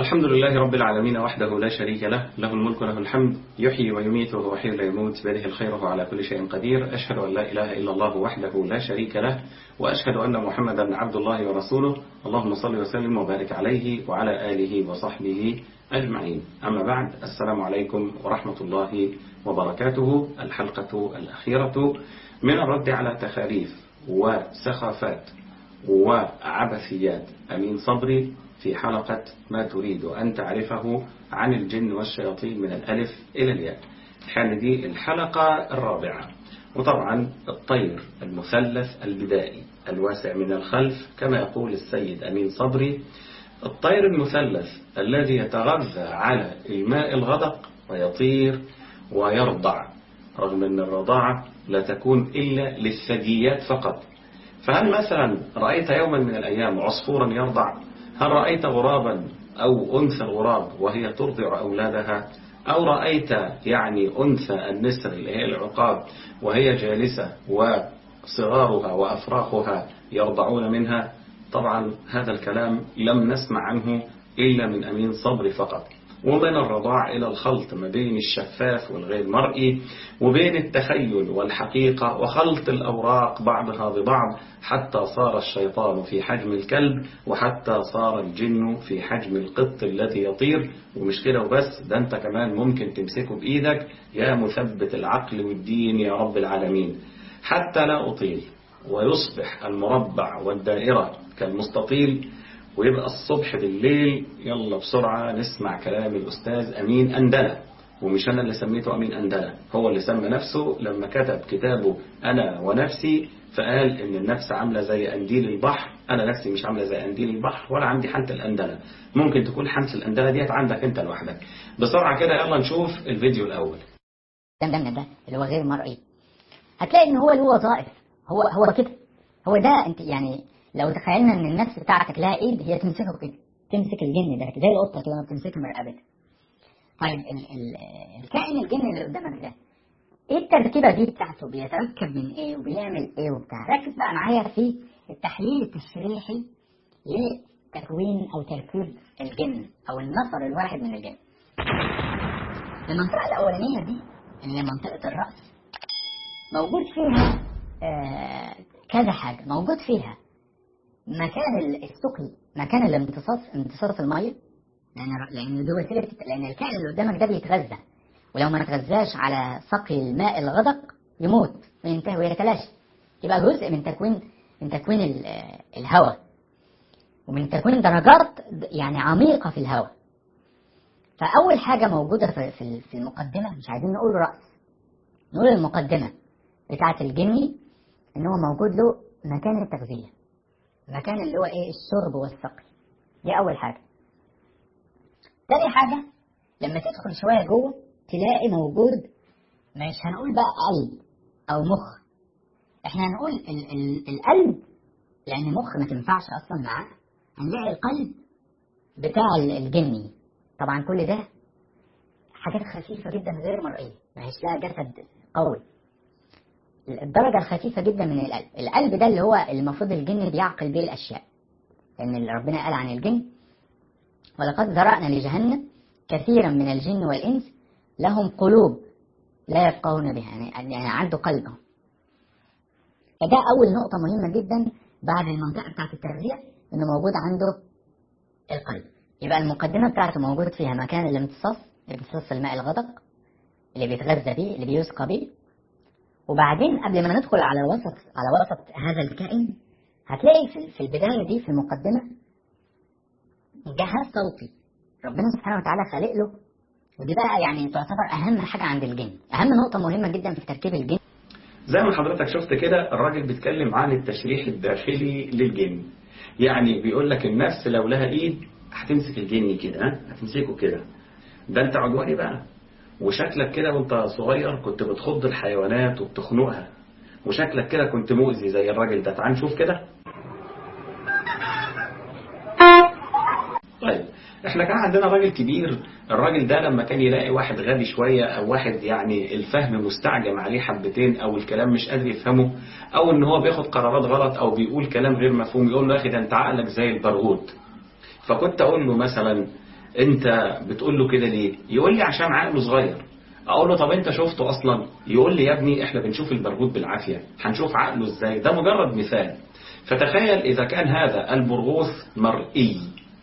الحمد لله رب العالمين وحده لا شريك له له الملك له الحمد يحيي ويميت وهو حي لا يموت بيده الخير وهو على كل شيء قدير أشهد أن لا إله إلا الله وحده لا شريك له وأشهد أن محمدا عبد الله ورسوله اللهم صل وسلم وبارك عليه وعلى آله وصحبه أجمعين أما بعد السلام عليكم ورحمة الله وبركاته الحلقة الأخيرة من الرد على تخاريف وسخافات وعبثيات أمين صبري في حلقة ما تريد أن تعرفه عن الجن والشياطين من الألف إلى الياء كان دي الحلقة الرابعة وطبعا الطير المثلث البدائي الواسع من الخلف كما يقول السيد أمين صبري الطير المثلث الذي يتغذى على الماء الغدق ويطير ويرضع رغم أن الرضاعة لا تكون إلا للثدييات فقط فهل مثلا رأيت يوما من الأيام عصفورا يرضع هل رأيت غرابا أو أنثى الغراب وهي ترضع أولادها أو رأيت يعني أنثى النسر اللي هي العقاب وهي جالسة وصغارها وأفراخها يرضعون منها طبعا هذا الكلام لم نسمع عنه إلا من أمين صبري فقط ومن الرضاع إلى الخلط ما بين الشفاف والغير مرئي وبين التخيل والحقيقة وخلط الأوراق بعضها ببعض حتى صار الشيطان في حجم الكلب وحتى صار الجن في حجم القط الذي يطير ومش كده وبس ده انت كمان ممكن تمسكه بإيدك يا مثبت العقل والدين يا رب العالمين حتى لا أطيل ويصبح المربع والدائرة كالمستطيل ويبقى الصبح بالليل يلا بسرعة نسمع كلام الأستاذ أمين أندلة ومش أنا اللي سميته أمين أندلة هو اللي سمى نفسه لما كتب كتابه أنا ونفسي فقال إن النفس عاملة زي أنديل البحر أنا نفسي مش عاملة زي أنديل البحر ولا عندي حالة الأندلة ممكن تكون حالة الأندلة ديت عندك أنت لوحدك بسرعة كده يلا نشوف الفيديو الأول دمنا ده اللي هو غير مرئي هتلاقي ان هو له وظائف هو هو كده هو ده انت يعني لو تخيلنا ان النفس بتاعتك لها ايد هي تمسكه كده تمسك الجن ده زي القطه كده بتمسكه من رقبتها طيب ال ال الكائن الجن اللي قدامك ده ايه التركيبه دي بتاعته بيتركب من ايه وبيعمل ايه وبتاع ركز بقى معايا في التحليل التشريحي لتكوين او تركيب الجن او النفر الواحد من الجن المنطقه الاولانيه دي اللي هي منطقه الراس موجود فيها آه كذا حاجه موجود فيها مكان السقي مكان الامتصاص امتصاص الميه لان لان دي وسيله لان الكائن اللي قدامك ده بيتغذى ولو ما تغذاش على سقي الماء الغدق يموت وينتهي ويتلاشى يبقى جزء من تكوين من تكوين الهواء ومن تكوين درجات يعني عميقه في الهواء فاول حاجه موجوده في في المقدمه مش عايزين نقول راس نقول المقدمه بتاعه الجني ان هو موجود له مكان التغذيه مكان اللي هو ايه الشرب والسقي دي اول حاجه تاني حاجه لما تدخل شويه جوه تلاقي موجود مش هنقول بقى قلب او مخ احنا هنقول ال ال القلب لان مخ ما تنفعش اصلا معاه هنلاقي القلب بتاع الجني طبعا كل ده حاجات خفيفه جدا غير مرئيه ما هيش لها جسد قوي الدرجة الخفيفة جدا من القلب القلب ده اللي هو المفروض الجن بيعقل بيه الأشياء لأن اللي ربنا قال عن الجن ولقد ذرأنا لجهنم كثيرا من الجن والإنس لهم قلوب لا يفقهون بها يعني, يعني عنده قلب فده أول نقطة مهمة جدا بعد المنطقة بتاعت التغذية إنه موجود عنده القلب يبقى المقدمة بتاعته موجود فيها مكان الامتصاص امتصاص الماء الغدق اللي بيتغذى بيه اللي بيسقى بيه وبعدين قبل ما ندخل على وسط على وسط هذا الكائن هتلاقي في, في البداية دي في المقدمة جهاز صوتي ربنا سبحانه وتعالى خالق له ودي بقى يعني تعتبر أهم حاجة عند الجن أهم نقطة مهمة جدا في تركيب الجن زي ما حضرتك شفت كده الراجل بيتكلم عن التشريح الداخلي للجن يعني بيقول لك النفس لو لها ايد هتمسك الجن كده هتمسكه كده ده انت عدواني بقى وشكلك كده وانت صغير كنت بتخض الحيوانات وبتخنقها وشكلك كده كنت مؤذي زي الراجل ده تعال نشوف كده طيب احنا كان عندنا راجل كبير الراجل ده لما كان يلاقي واحد غبي شوية او واحد يعني الفهم مستعجم عليه حبتين او الكلام مش قادر يفهمه او ان هو بياخد قرارات غلط او بيقول كلام غير مفهوم يقول له يا اخي ده انت عقلك زي البرغوث فكنت اقول له مثلا انت بتقول له كده ليه يقول لي عشان عقله صغير اقول له طب انت شفته اصلا يقول لي يا ابني احنا بنشوف البرغوث بالعافيه هنشوف عقله ازاي ده مجرد مثال فتخيل اذا كان هذا البرغوث مرئي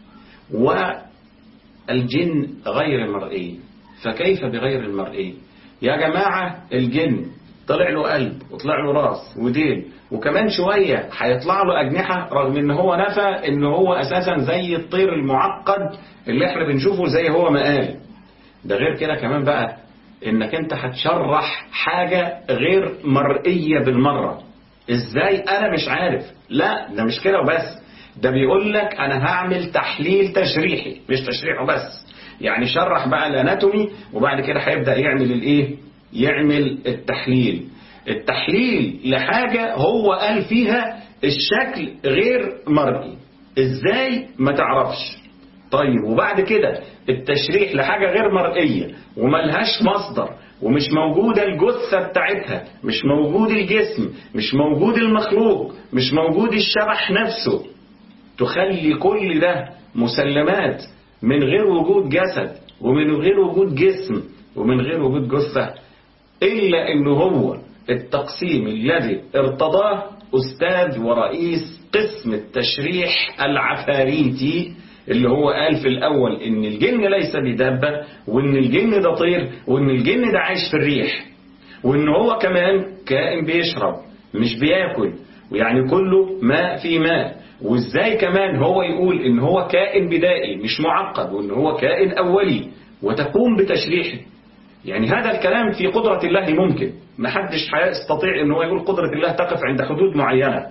والجن غير مرئي فكيف بغير المرئي يا جماعه الجن طلع له قلب وطلع له راس وديل وكمان شوية هيطلع له أجنحة رغم إن هو نفى إن هو أساسا زي الطير المعقد اللي إحنا بنشوفه زي هو ما قال ده غير كده كمان بقى إنك أنت هتشرح حاجة غير مرئية بالمرة إزاي أنا مش عارف لا ده مش كده وبس ده بيقول لك أنا هعمل تحليل تشريحي مش تشريح وبس يعني شرح بقى الاناتومي وبعد كده هيبدأ يعمل الايه يعمل التحليل التحليل لحاجة هو قال فيها الشكل غير مرئي ازاي ما تعرفش طيب وبعد كده التشريح لحاجة غير مرئية وملهاش مصدر ومش موجودة الجثة بتاعتها مش موجود الجسم مش موجود المخلوق مش موجود الشبح نفسه تخلي كل ده مسلمات من غير وجود جسد ومن غير وجود جسم ومن غير وجود جثة إلا إنه هو التقسيم الذي ارتضاه أستاذ ورئيس قسم التشريح العفاريتي اللي هو قال في الأول إن الجن ليس بدابة وإن الجن ده طير وإن الجن ده عايش في الريح وإن هو كمان كائن بيشرب مش بياكل ويعني كله ماء في ماء وإزاي كمان هو يقول إن هو كائن بدائي مش معقد وإن هو كائن أولي وتقوم بتشريحه يعني هذا الكلام في قدرة الله ممكن ما حدش هيستطيع ان هو يقول قدرة الله تقف عند حدود معينة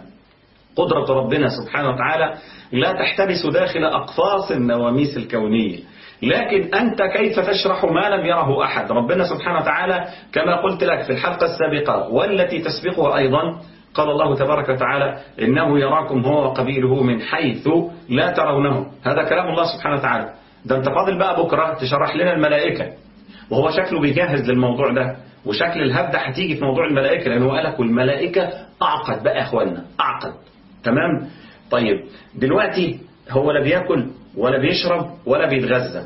قدرة ربنا سبحانه وتعالى لا تحتبس داخل أقفاص النواميس الكونية لكن أنت كيف تشرح ما لم يره أحد ربنا سبحانه وتعالى كما قلت لك في الحلقة السابقة والتي تسبقها أيضا قال الله تبارك وتعالى إنه يراكم هو وقبيله من حيث لا ترونه هذا كلام الله سبحانه وتعالى ده انت فاضل بقى بكرة تشرح لنا الملائكة وهو شكله بيجهز للموضوع ده وشكل الهبدة هتيجي في موضوع الملائكة لأنه قال لك والملائكة أعقد بقى يا أخوانا أعقد تمام طيب دلوقتي هو لا بياكل ولا بيشرب ولا بيتغذى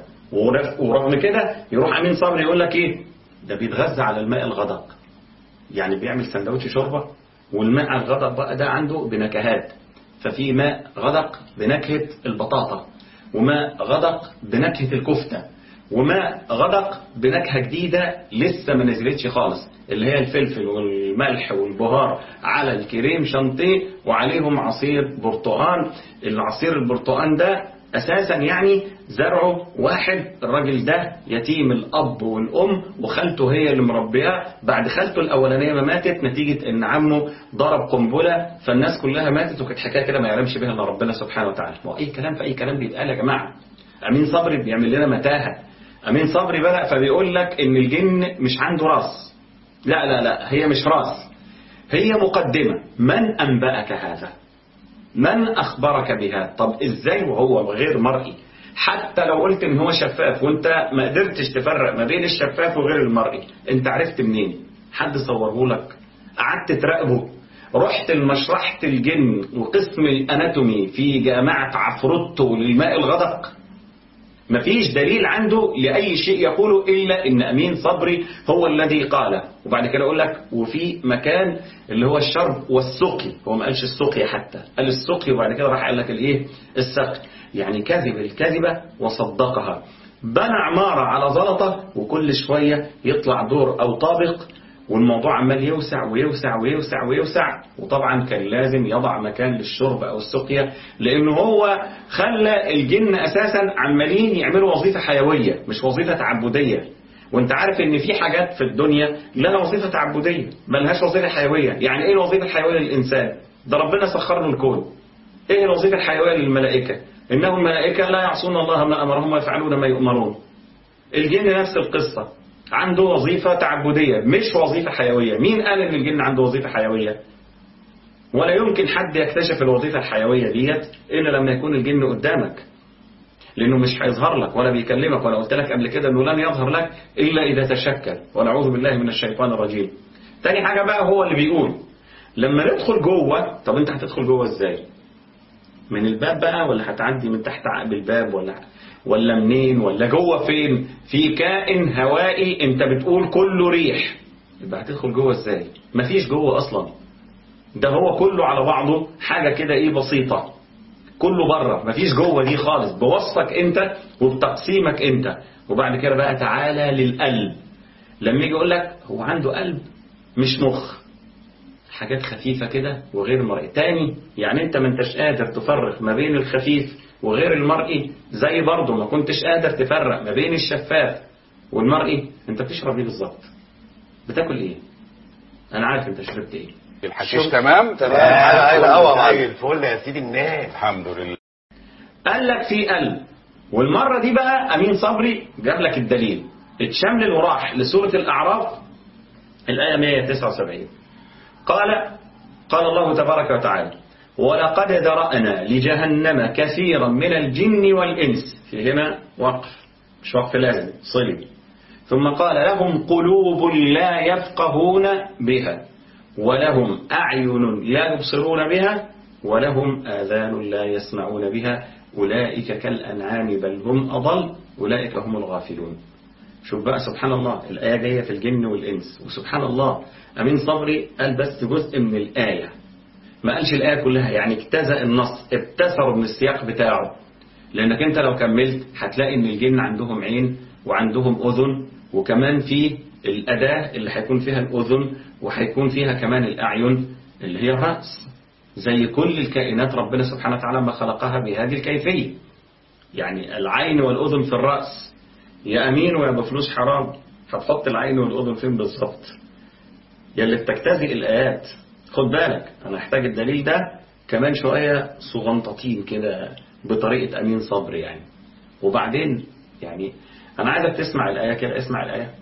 ورغم كده يروح أمين صبري يقول لك إيه ده بيتغذى على الماء الغدق يعني بيعمل سندوتش شوربة والماء الغدق بقى ده عنده بنكهات ففي ماء غدق بنكهة البطاطا وماء غدق بنكهة الكفتة وماء غدق بنكهة جديدة لسه ما نزلتش خالص اللي هي الفلفل والملح والبهار على الكريم شانتيه وعليهم عصير برتقان العصير البرتقان ده أساسا يعني زرعه واحد الراجل ده يتيم الأب والأم وخالته هي اللي مربياه بعد خالته الأولانية ما ماتت نتيجة إن عمه ضرب قنبلة فالناس كلها ماتت وكانت حكاية كده ما يعلمش بها إلا ربنا سبحانه وتعالى ما أي كلام في أي كلام بيتقال يا جماعة أمين صبري بيعمل لنا متاهة أمين صبري بدأ فبيقول لك إن الجن مش عنده راس لا لا لا هي مش راس هي مقدمة من أنبأك هذا من أخبرك بها طب إزاي وهو غير مرئي حتى لو قلت إن هو شفاف وانت ما قدرتش تفرق ما بين الشفاف وغير المرئي انت عرفت منين حد صوره لك قعدت تراقبه رحت لمشرحة الجن وقسم الأناتومي في جامعة عفروتو للماء الغدق مفيش دليل عنده لأي شيء يقوله إلا إن أمين صبري هو الذي قاله وبعد كده أقول لك وفي مكان اللي هو الشرب والسقي هو ما قالش السقي حتى قال السقي وبعد كده راح قال لك الإيه السقي يعني كذب الكذبة وصدقها بنى عمارة على زلطة وكل شوية يطلع دور أو طابق والموضوع عمال يوسع ويوسع ويوسع ويوسع وطبعا كان لازم يضع مكان للشرب أو السقيا لأنه هو خلى الجن أساسا عمالين يعملوا وظيفة حيوية مش وظيفة تعبدية وانت عارف ان في حاجات في الدنيا لها وظيفة تعبدية ملهاش وظيفة حيوية يعني ايه الوظيفة الحيوية للإنسان ده ربنا سخر له الكون ايه الوظيفة الحيوية للملائكة انهم الملائكة لا يعصون الله ما أمرهم ويفعلون ما يؤمرون الجن نفس القصة عنده وظيفة تعبدية مش وظيفة حيوية مين قال ان الجن عنده وظيفة حيوية ولا يمكن حد يكتشف الوظيفة الحيوية ديت إلا لما يكون الجن قدامك لأنه مش هيظهر لك ولا بيكلمك ولا قلت لك قبل كده أنه لن يظهر لك إلا إذا تشكل ونعوذ بالله من الشيطان الرجيم تاني حاجة بقى هو اللي بيقول لما ندخل جوه طب أنت هتدخل جوه إزاي من الباب بقى ولا هتعدي من تحت عقب الباب ولا ولا منين ولا جوه فين في كائن هوائي انت بتقول كله ريح يبقى هتدخل جوه ازاي مفيش جوه اصلا ده هو كله على بعضه حاجة كده ايه بسيطة كله بره مفيش جوه دي خالص بوصفك انت وبتقسيمك انت وبعد كده بقى تعالى للقلب لما يجي يقول لك هو عنده قلب مش مخ حاجات خفيفة كده وغير مرئي تاني يعني انت ما انتش قادر تفرق ما بين الخفيف وغير المرئي زي برضه ما كنتش قادر تفرق ما بين الشفاف والمرئي انت بتشرب ايه بالظبط بتاكل ايه انا عارف انت شربت ايه الحشيش تمام تمام ايوه قوي زي معلم الفل يا سيدي الناس الحمد لله قال لك في قلب والمرة دي بقى أمين صبري جاب لك الدليل اتشمل وراح لسورة الأعراف الآية 179 قال قال الله تبارك وتعالى ولقد ذرأنا لجهنم كثيرا من الجن والإنس في هنا وقف مش وقف لازم صلي ثم قال لهم قلوب لا يفقهون بها ولهم أعين لا يبصرون بها ولهم آذان لا يسمعون بها أولئك كالأنعام بل هم أضل أولئك هم الغافلون شوف بقى سبحان الله الآية جاية في الجن والإنس وسبحان الله أمين صبري قال بس جزء من الآية ما قالش الآية كلها يعني اجتزأ النص ابتسروا من السياق بتاعه لأنك أنت لو كملت هتلاقي إن الجن عندهم عين وعندهم أذن وكمان في الأداة اللي هيكون فيها الأذن وهيكون فيها كمان الأعين اللي هي الرأس زي كل الكائنات ربنا سبحانه وتعالى ما خلقها بهذه الكيفية يعني العين والأذن في الرأس يا أمين ويا بفلوس حرام هتحط العين والأذن فين بالظبط يا اللي بتجتزئ الآيات خد بالك أنا أحتاج الدليل ده كمان شوية صغنطتين كده بطريقة أمين صبري يعني وبعدين يعني أنا عايزك تسمع الآية كده اسمع الآية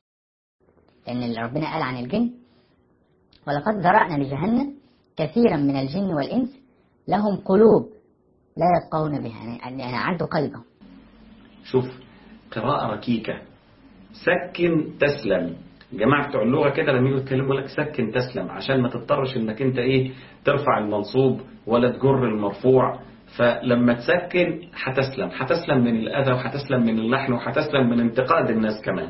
لأن اللي ربنا قال عن الجن ولقد ذرأنا لجهنم كثيرا من الجن والإنس لهم قلوب لا يفقهون بها يعني يعني عنده قلب شوف قراءة ركيكة سكن تسلم جماعة بتوع اللغة كده لما يجوا يتكلموا يقول لك سكن تسلم عشان ما تضطرش انك انت ايه ترفع المنصوب ولا تجر المرفوع فلما تسكن هتسلم هتسلم من الأذى وهتسلم من اللحن وهتسلم من انتقاد الناس كمان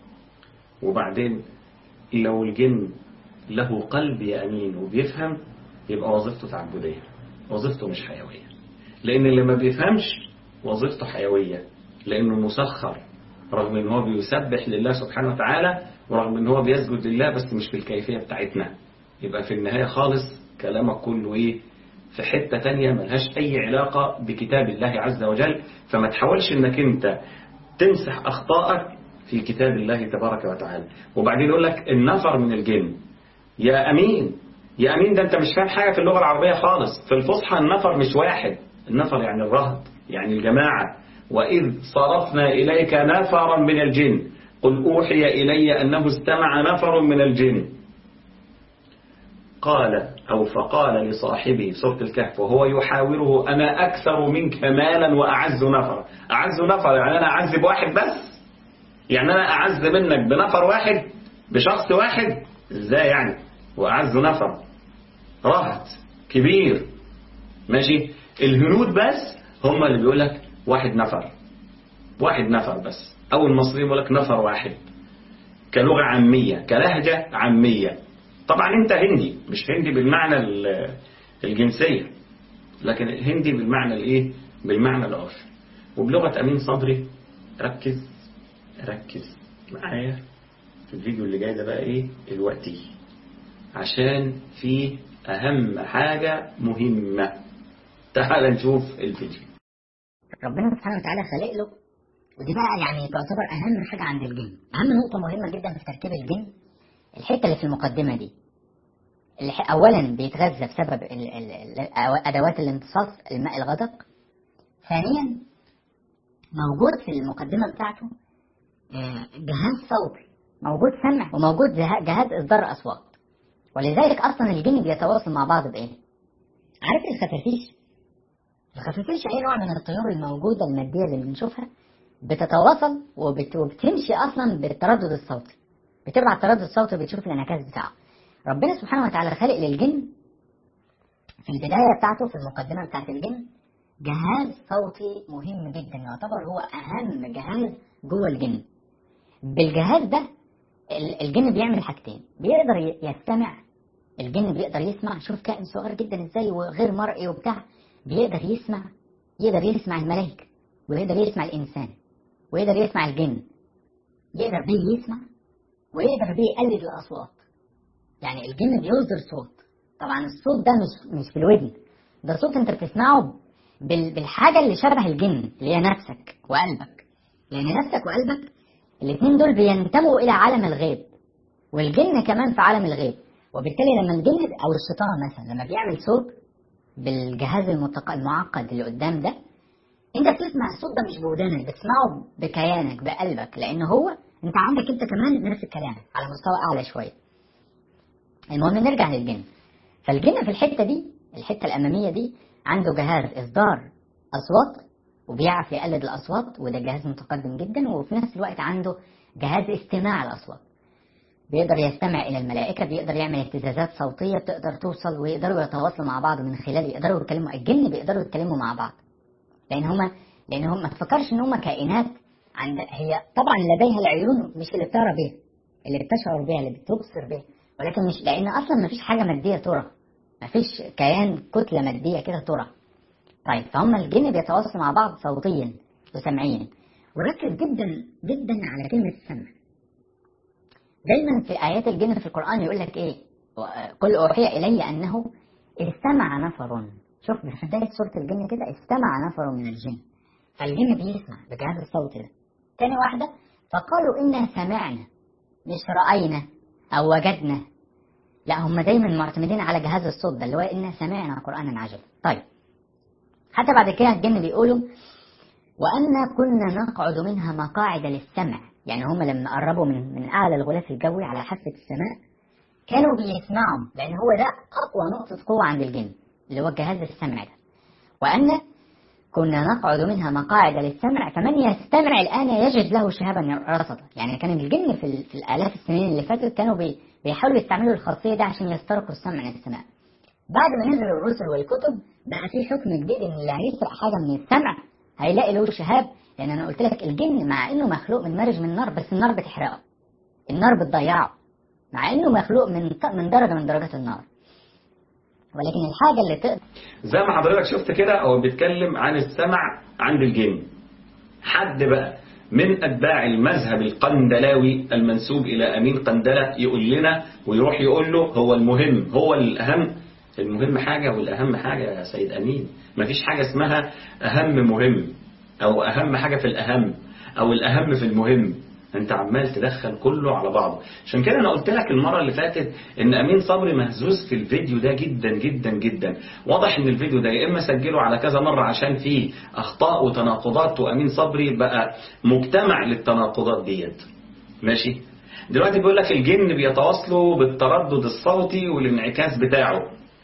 وبعدين لو الجن له قلب يا أمين وبيفهم يبقى وظيفته تعبدية وظيفته مش حيوية لأن اللي ما بيفهمش وظيفته حيوية لأنه مسخر رغم ان هو بيسبح لله سبحانه وتعالى ورغم ان هو بيسجد لله بس مش بالكيفية بتاعتنا يبقى في النهاية خالص كلامك كله ايه في حتة تانية ملهاش اي علاقة بكتاب الله عز وجل فما تحاولش انك انت تمسح اخطائك في كتاب الله تبارك وتعالى وبعدين يقول لك النفر من الجن يا امين يا امين ده انت مش فاهم حاجة في اللغة العربية خالص في الفصحى النفر مش واحد النفر يعني الرهط يعني الجماعة وإذ صرفنا إليك نفرا من الجن قل أوحي إلي أنه استمع نفر من الجن قال أو فقال لصاحبه سورة الكهف وهو يحاوره أنا أكثر منك مالا وأعز نفرا أعز نفر يعني أنا أعز بواحد بس يعني أنا أعز منك بنفر واحد بشخص واحد إزاي يعني وأعز نفر رهط كبير ماشي الهنود بس هم اللي بيقول لك واحد نفر واحد نفر بس أو المصريين يقول لك نفر واحد كلغة عامية كلهجة عامية طبعا انت هندي مش هندي بالمعنى الجنسية لكن الهندي بالمعنى الايه بالمعنى العرفي وبلغة أمين صبري ركز ركز معايا في الفيديو اللي جاي ده بقى ايه الوقتي عشان في أهم حاجة مهمة تعال نشوف الفيديو ربنا سبحانه وتعالى خلق له ودي بقى يعني تعتبر اهم حاجه عند الجن اهم نقطه مهمه جدا في تركيب الجن الحته اللي في المقدمه دي اللي ح- اولا بيتغذى بسبب ال- ال- ال- ادوات الامتصاص الماء الغدق ثانيا موجود في المقدمه بتاعته آه، جهاز صوتي موجود سمع وموجود جه- جهاز اصدار اصوات ولذلك اصلا الجن بيتواصل مع بعض بايه عارف الخفافيش الخفافيش أي نوع من الطيور الموجودة المادية اللي بنشوفها بتتواصل وبت... وبتمشي أصلا بالتردد الصوتي بتبعت التردد الصوتي وبتشوف الانعكاس بتاعه ربنا سبحانه وتعالى خلق للجن في البداية بتاعته في المقدمة بتاعت الجن جهاز صوتي مهم جدا يعتبر هو أهم جهاز جوه الجن بالجهاز ده ال- الجن بيعمل حاجتين بيقدر ي- يستمع الجن بيقدر يسمع شوف كائن صغير جدا ازاي وغير مرئي وبتاع بيقدر يسمع يقدر يسمع الملائكة ويقدر يسمع الإنسان ويقدر يسمع الجن يقدر بيه يسمع ويقدر بيه يقلد الأصوات يعني الجن بيصدر صوت طبعا الصوت ده مش مش بالودن ده صوت انت بتسمعه بال- بالحاجة اللي شبه الجن اللي هي نفسك وقلبك لأن نفسك وقلبك الاثنين دول بينتموا إلى عالم الغيب والجن كمان في عالم الغيب وبالتالي لما الجن أو الشيطان مثلا لما بيعمل صوت بالجهاز المتق... المعقد اللي قدام ده انت بتسمع الصوت ده مش بودانك بتسمعه بكيانك بقلبك لان هو انت عندك انت كمان نفس الكلام على مستوى اعلى شويه المهم نرجع للجن فالجن في الحته دي الحته الاماميه دي عنده جهاز اصدار اصوات وبيعرف يقلد الاصوات وده جهاز متقدم جدا وفي نفس الوقت عنده جهاز استماع الاصوات بيقدر يستمع الى الملائكه بيقدر يعمل اهتزازات صوتيه بتقدر توصل ويقدروا يتواصلوا مع بعض من خلال يقدروا يتكلموا الجن بيقدروا يتكلموا مع بعض لان هما لان هم ما تفكرش ان هما كائنات عند هي طبعا لديها العيون مش اللي بترى بيها اللي بتشعر بيها اللي بتبصر بيها ولكن مش لان اصلا ما فيش حاجه ماديه ترى ما فيش كيان كتله ماديه كده ترى طيب فهم الجن بيتواصلوا مع بعض صوتيا وسمعيا وركز جدا جدا على كلمه السمع دايما في ايات الجن في القران يقول لك ايه قل اوحي الي انه استمع نفر شوف في بدايه سوره الجن كده استمع نفر من الجن فالجن بيسمع بجهاز الصوت ده تاني واحده فقالوا انا سمعنا مش راينا او وجدنا لا هم دايما معتمدين على جهاز الصوت ده اللي هو انا سمعنا قرانا عجبا طيب حتى بعد كده الجن بيقولوا وأنا كنا نقعد منها مقاعد للسمع يعني هم لما قربوا من من أعلى الغلاف الجوي على حافة السماء كانوا بيسمعوا لأن هو ده أقوى نقطة قوة عند الجن اللي هو جهاز السمع ده وأن كنا نقعد منها مقاعد للسمع فمن يستمع الآن يجد له شهابا رصدا يعني كان الجن في, ال- في الآلاف السنين اللي فاتت كانوا بي بيحاولوا يستعملوا الخاصية دي عشان يسترقوا السمع من السماء بعد ما نزل الرسل والكتب بقى في حكم جديد ان اللي هيسرق حاجه من السمع هيلاقي له شهاب لان انا قلت لك الجن مع انه مخلوق من مارج من نار بس النار بتحرقه النار بتضيعه مع انه مخلوق من ط- من درجه من درجات النار ولكن الحاجه اللي تقدر زي ما حضرتك شفت كده هو بيتكلم عن السمع عند الجن حد بقى من أتباع المذهب القندلاوي المنسوب إلى أمين قندلة يقول لنا ويروح يقول له هو المهم هو الأهم المهم حاجة والأهم حاجة يا سيد أمين مفيش حاجة اسمها أهم مهم أو أهم حاجة في الأهم أو الأهم في المهم انت عمال تدخل كله على بعضه عشان كده انا قلت لك المره اللي فاتت ان امين صبري مهزوز في الفيديو ده جدا جدا جدا واضح ان الفيديو ده يا اما سجله على كذا مره عشان فيه اخطاء وتناقضات وامين صبري بقى مجتمع للتناقضات ديت ماشي دلوقتي بيقول لك الجن بيتواصلوا بالتردد الصوتي والانعكاس بتاعه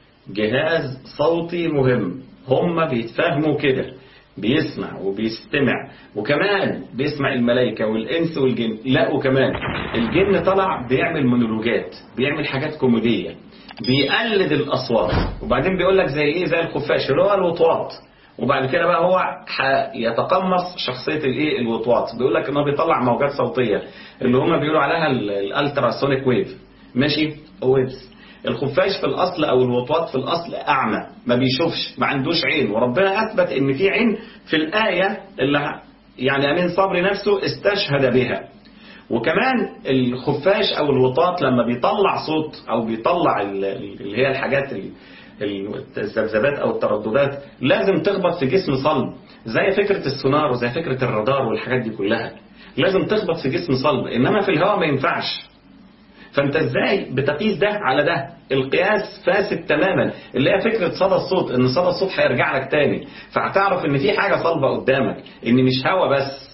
جهاز صوتي مهم هم بيتفهموا كده بيسمع وبيستمع وكمان بيسمع الملائكة والإنس والجن لا وكمان الجن طلع بيعمل مونولوجات بيعمل حاجات كوميدية بيقلد الأصوات وبعدين بيقول لك زي إيه زي الخفاش اللي هو الوطواط وبعد كده بقى هو ح- يتقمص شخصية الايه الوطواط بيقول لك انه بيطلع موجات صوتية اللي هم بيقولوا عليها الالترا سونيك ويف ماشي ويفز الخفاش في الأصل أو الوطواط في الأصل أعمى ما بيشوفش ما عندوش عين وربنا أثبت إن في عين في الآية اللي يعني أمين صبري نفسه استشهد بها وكمان الخفاش أو الوطاط لما بيطلع صوت أو بيطلع ال- ال- اللي هي الحاجات ال- ال- الذبذبات أو الترددات لازم تخبط في جسم صلب زي فكرة السونار وزي فكرة الرادار والحاجات دي كلها لازم تخبط في جسم صلب إنما في الهواء ما ينفعش فانت ازاي بتقيس ده على ده القياس فاسد تماما اللي هي فكرة صدى الصوت ان صدى الصوت هيرجع لك تاني فهتعرف ان في حاجة صلبة قدامك ان مش هوا بس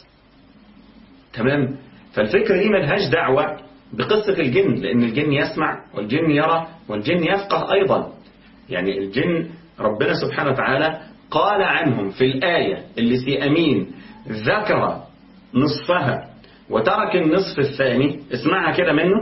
تمام فالفكرة دي ملهاش دعوة بقصة الجن لان الجن يسمع والجن يرى والجن يفقه ايضا يعني الجن ربنا سبحانه وتعالى قال عنهم في الآية اللي سي أمين ذكر نصفها وترك النصف الثاني اسمعها كده منه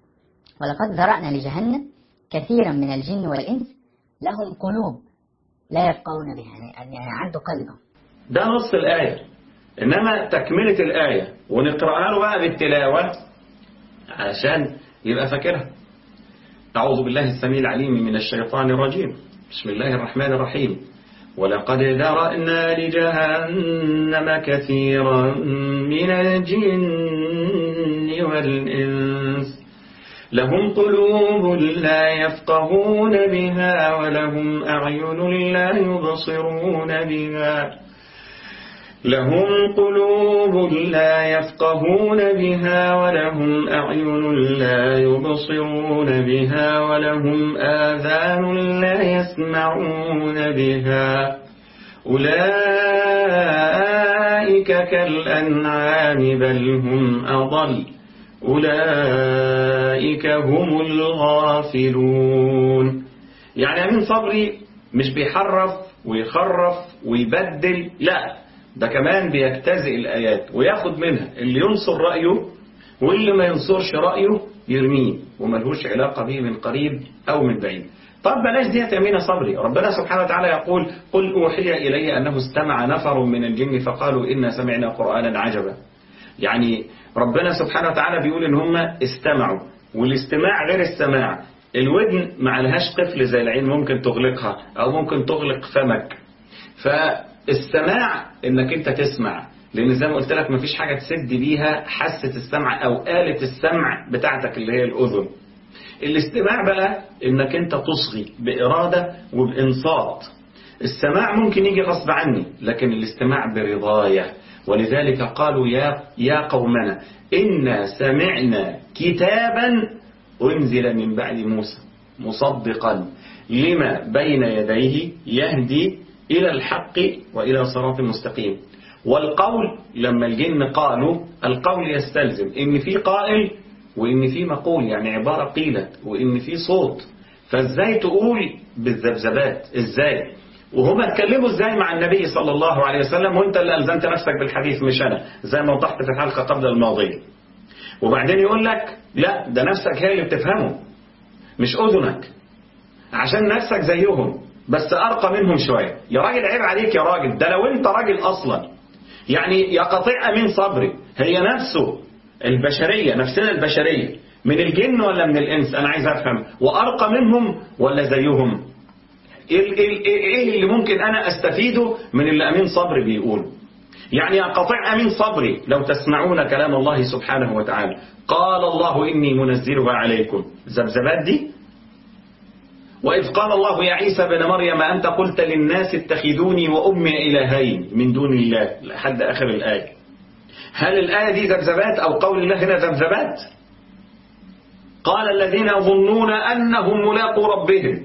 ولقد ذرأنا لجهنم كثيرا من الجن والإنس لهم قلوب لا يفقهون بها يعني يعني عنده قلبه ده نص الآية إنما تكملة الآية ونقرأها له بقى بالتلاوة عشان يبقى فاكرها أعوذ بالله السميع العليم من الشيطان الرجيم بسم الله الرحمن الرحيم ولقد ذرأنا لجهنم كثيرا من الجن والإنس لهم قلوب لا يفقهون بها ولهم أعين لا يبصرون بها لهم قلوب لا يفقهون بها ولهم أعين لا يبصرون بها ولهم آذان لا يسمعون بها أولئك كالأنعام بل هم أضل أولئك هم الغافلون يعني أمين صبري مش بيحرف ويخرف ويبدل لا ده كمان بيجتزئ الآيات وياخد منها اللي ينصر رأيه واللي ما ينصرش رأيه يرميه وملهوش علاقة به من قريب أو من بعيد طب بلاش دي يا أمين صبري ربنا سبحانه وتعالى يقول قل أوحي إلي أنه استمع نفر من الجن فقالوا إنا سمعنا قرآنا عجبا يعني ربنا سبحانه وتعالى بيقول إن هم استمعوا والاستماع غير السماع الودن ما لهاش قفل زي العين ممكن تغلقها أو ممكن تغلق فمك فالسماع إنك أنت تسمع لأن زي ما قلت لك مفيش حاجة تسد بيها حاسة السمع أو آلة السمع بتاعتك اللي هي الأذن الاستماع بقى إنك أنت تصغي بإرادة وبإنصات السماع ممكن يجي غصب عني لكن الاستماع برضاية ولذلك قالوا يا, يا قومنا إنا سمعنا كتابا أنزل من بعد موسى مصدقا لما بين يديه يهدي إلى الحق وإلى صراط مستقيم والقول لما الجن قالوا القول يستلزم إن في قائل وإن في مقول يعني عبارة قيلت وإن في صوت فإزاي تقول بالذبذبات إزاي وهما اتكلموا ازاي مع النبي صلى الله عليه وسلم وانت اللي ألزمت نفسك بالحديث مش أنا زي ما وضحت في الحلقة قبل الماضية وبعدين يقول لك لا ده نفسك هي اللي بتفهمه مش أذنك عشان نفسك زيهم بس أرقى منهم شوية يا راجل عيب عليك يا راجل ده لو انت راجل أصلا يعني يا قطيع من صبري هي نفسه البشرية نفسنا البشرية من الجن ولا من الإنس أنا عايز أفهم وأرقى منهم ولا زيهم إيه اللي ممكن أنا أستفيده من اللي أمين صبري بيقوله يعني يا قطيع أمين صبري لو تسمعون كلام الله سبحانه وتعالى قال الله إني منزلها عليكم زبزبات دي وإذ قال الله يا عيسى بن مريم أنت قلت للناس اتخذوني وأمي إلهين من دون الله لحد آخر الآية هل الآية دي ذبذبات أو قول الله هنا ذبذبات قال الذين يظنون أنهم ملاقوا ربهم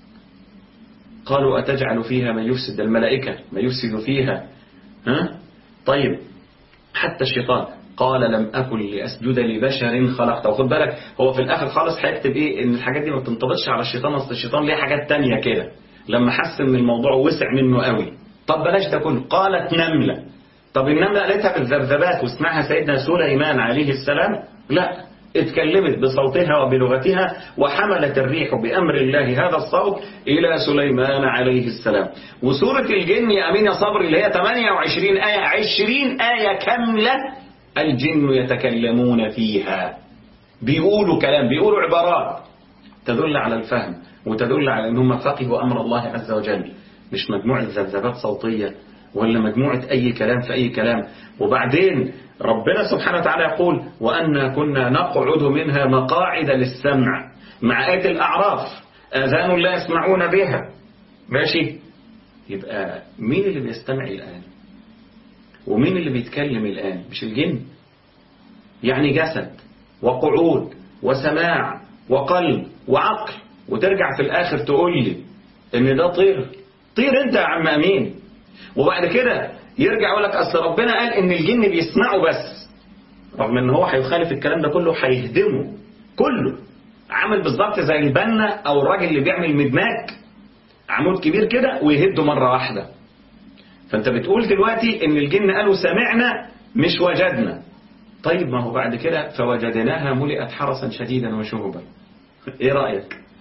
قالوا أتجعل فيها من يفسد الملائكة ما يفسد فيها ها؟ طيب حتى الشيطان قال لم أكن لأسجد لبشر خلقته وخد بالك هو في الآخر خالص هيكتب إيه إن الحاجات دي ما بتنطبقش على الشيطان أصل الشيطان ليه حاجات تانية كده لما حس إن الموضوع وسع منه قوي طب بلاش ده كله قالت نملة طب النملة قالتها بالذبذبات واسمعها سيدنا سليمان عليه السلام لا اتكلمت بصوتها وبلغتها وحملت الريح بأمر الله هذا الصوت إلى سليمان عليه السلام وسورة الجن يا أمين يا صبر اللي هي 28 آية 20 آية كاملة الجن يتكلمون فيها بيقولوا كلام بيقولوا عبارات تدل على الفهم وتدل على أنهم فقهوا أمر الله عز وجل مش مجموعة ذبذبات صوتية ولا مجموعة أي كلام في أي كلام وبعدين ربنا سبحانه وتعالى يقول وأنا كنا نقعد منها مقاعد للسمع مع آية الأعراف آذان لا يسمعون بها ماشي يبقى مين اللي بيستمع الآن ومين اللي بيتكلم الآن مش الجن يعني جسد وقعود وسماع وقلب وعقل وترجع في الآخر تقول لي إن ده طير طير أنت يا عم أمين وبعد كده يرجع يقول لك أصل ربنا قال إن الجن بيسمعوا بس رغم إن هو هيخالف الكلام ده كله هيهدمه كله عامل بالظبط زي البنا أو الراجل اللي بيعمل مدماج عمود كبير كده ويهده مرة واحدة فأنت بتقول دلوقتي إن الجن قالوا سمعنا مش وجدنا طيب ما هو بعد كده فوجدناها ملئت حرسا شديدا وشهبا إيه رأيك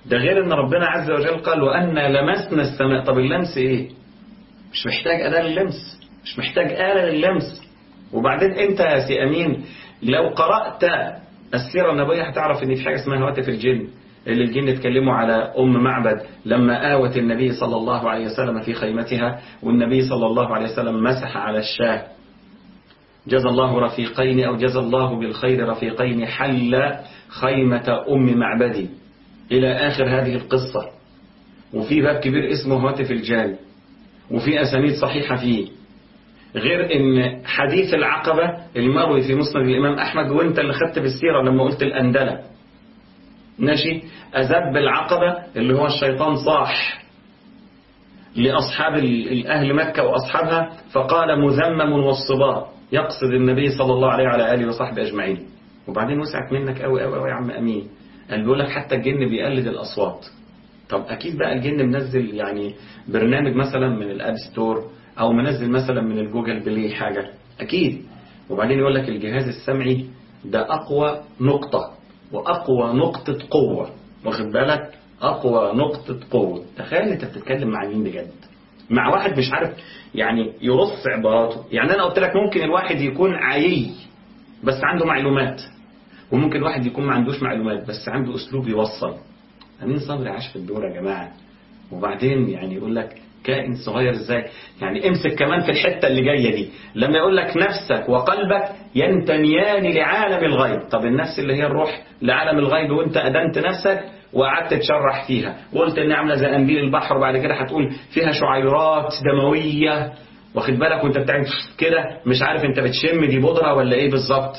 ده غير ان ربنا عز وجل قال وأنا لمسنا السماء طب اللمس ايه مش محتاج أداة لللمس مش محتاج آلة لللمس وبعدين انت يا سي أمين لو قرأت السيرة النبوية هتعرف ان في حاجة اسمها هواتف الجن اللي الجن اتكلموا على أم معبد لما آوت النبي صلى الله عليه وسلم في خيمتها والنبي صلى الله عليه وسلم مسح على الشاه جزى الله رفيقين أو جزى الله بالخير رفيقين حل خيمة أم معبدي إلى آخر هذه القصة وفي باب كبير اسمه هاتف الجان وفي أسانيد صحيحة فيه غير ان حديث العقبة المروي في مسند الإمام أحمد وانت اللي خدت بالسيرة لما قلت الأندلة ماشي أذب العقبة اللي هو الشيطان صاح لأصحاب الأهل مكة وأصحابها فقال مذمم والصبار يقصد النبي صلى الله عليه وعلى آله وصحبه أجمعين وبعدين وسعت منك قوي قوي قوي يا عم أمين قال بيقول لك حتى الجن بيقلد الأصوات طب أكيد بقى الجن منزل يعني برنامج مثلا من الأب ستور أو منزل مثلا من الجوجل بلاي حاجة أكيد وبعدين يقول لك الجهاز السمعي ده أقوى نقطة وأقوى نقطة قوة واخد بالك أقوى نقطة قوة تخيل أنت بتتكلم مع مين بجد مع واحد مش عارف يعني يرص عباراته يعني أنا قلت لك ممكن الواحد يكون عيي بس عنده معلومات وممكن الواحد يكون ما عندوش معلومات بس عنده أسلوب يوصل أمين صبري عاش في الدور يا جماعة وبعدين يعني يقول لك كائن صغير ازاي يعني امسك كمان في الحتة اللي جاية دي لما يقول لك نفسك وقلبك ينتميان لعالم الغيب طب النفس اللي هي الروح لعالم الغيب وانت أدنت نفسك وقعدت تشرح فيها وقلت ان عامله زي قنديل البحر وبعد كده هتقول فيها شعيرات دمويه واخد بالك وانت بتعمل كده مش عارف انت بتشم دي بودره ولا ايه بالظبط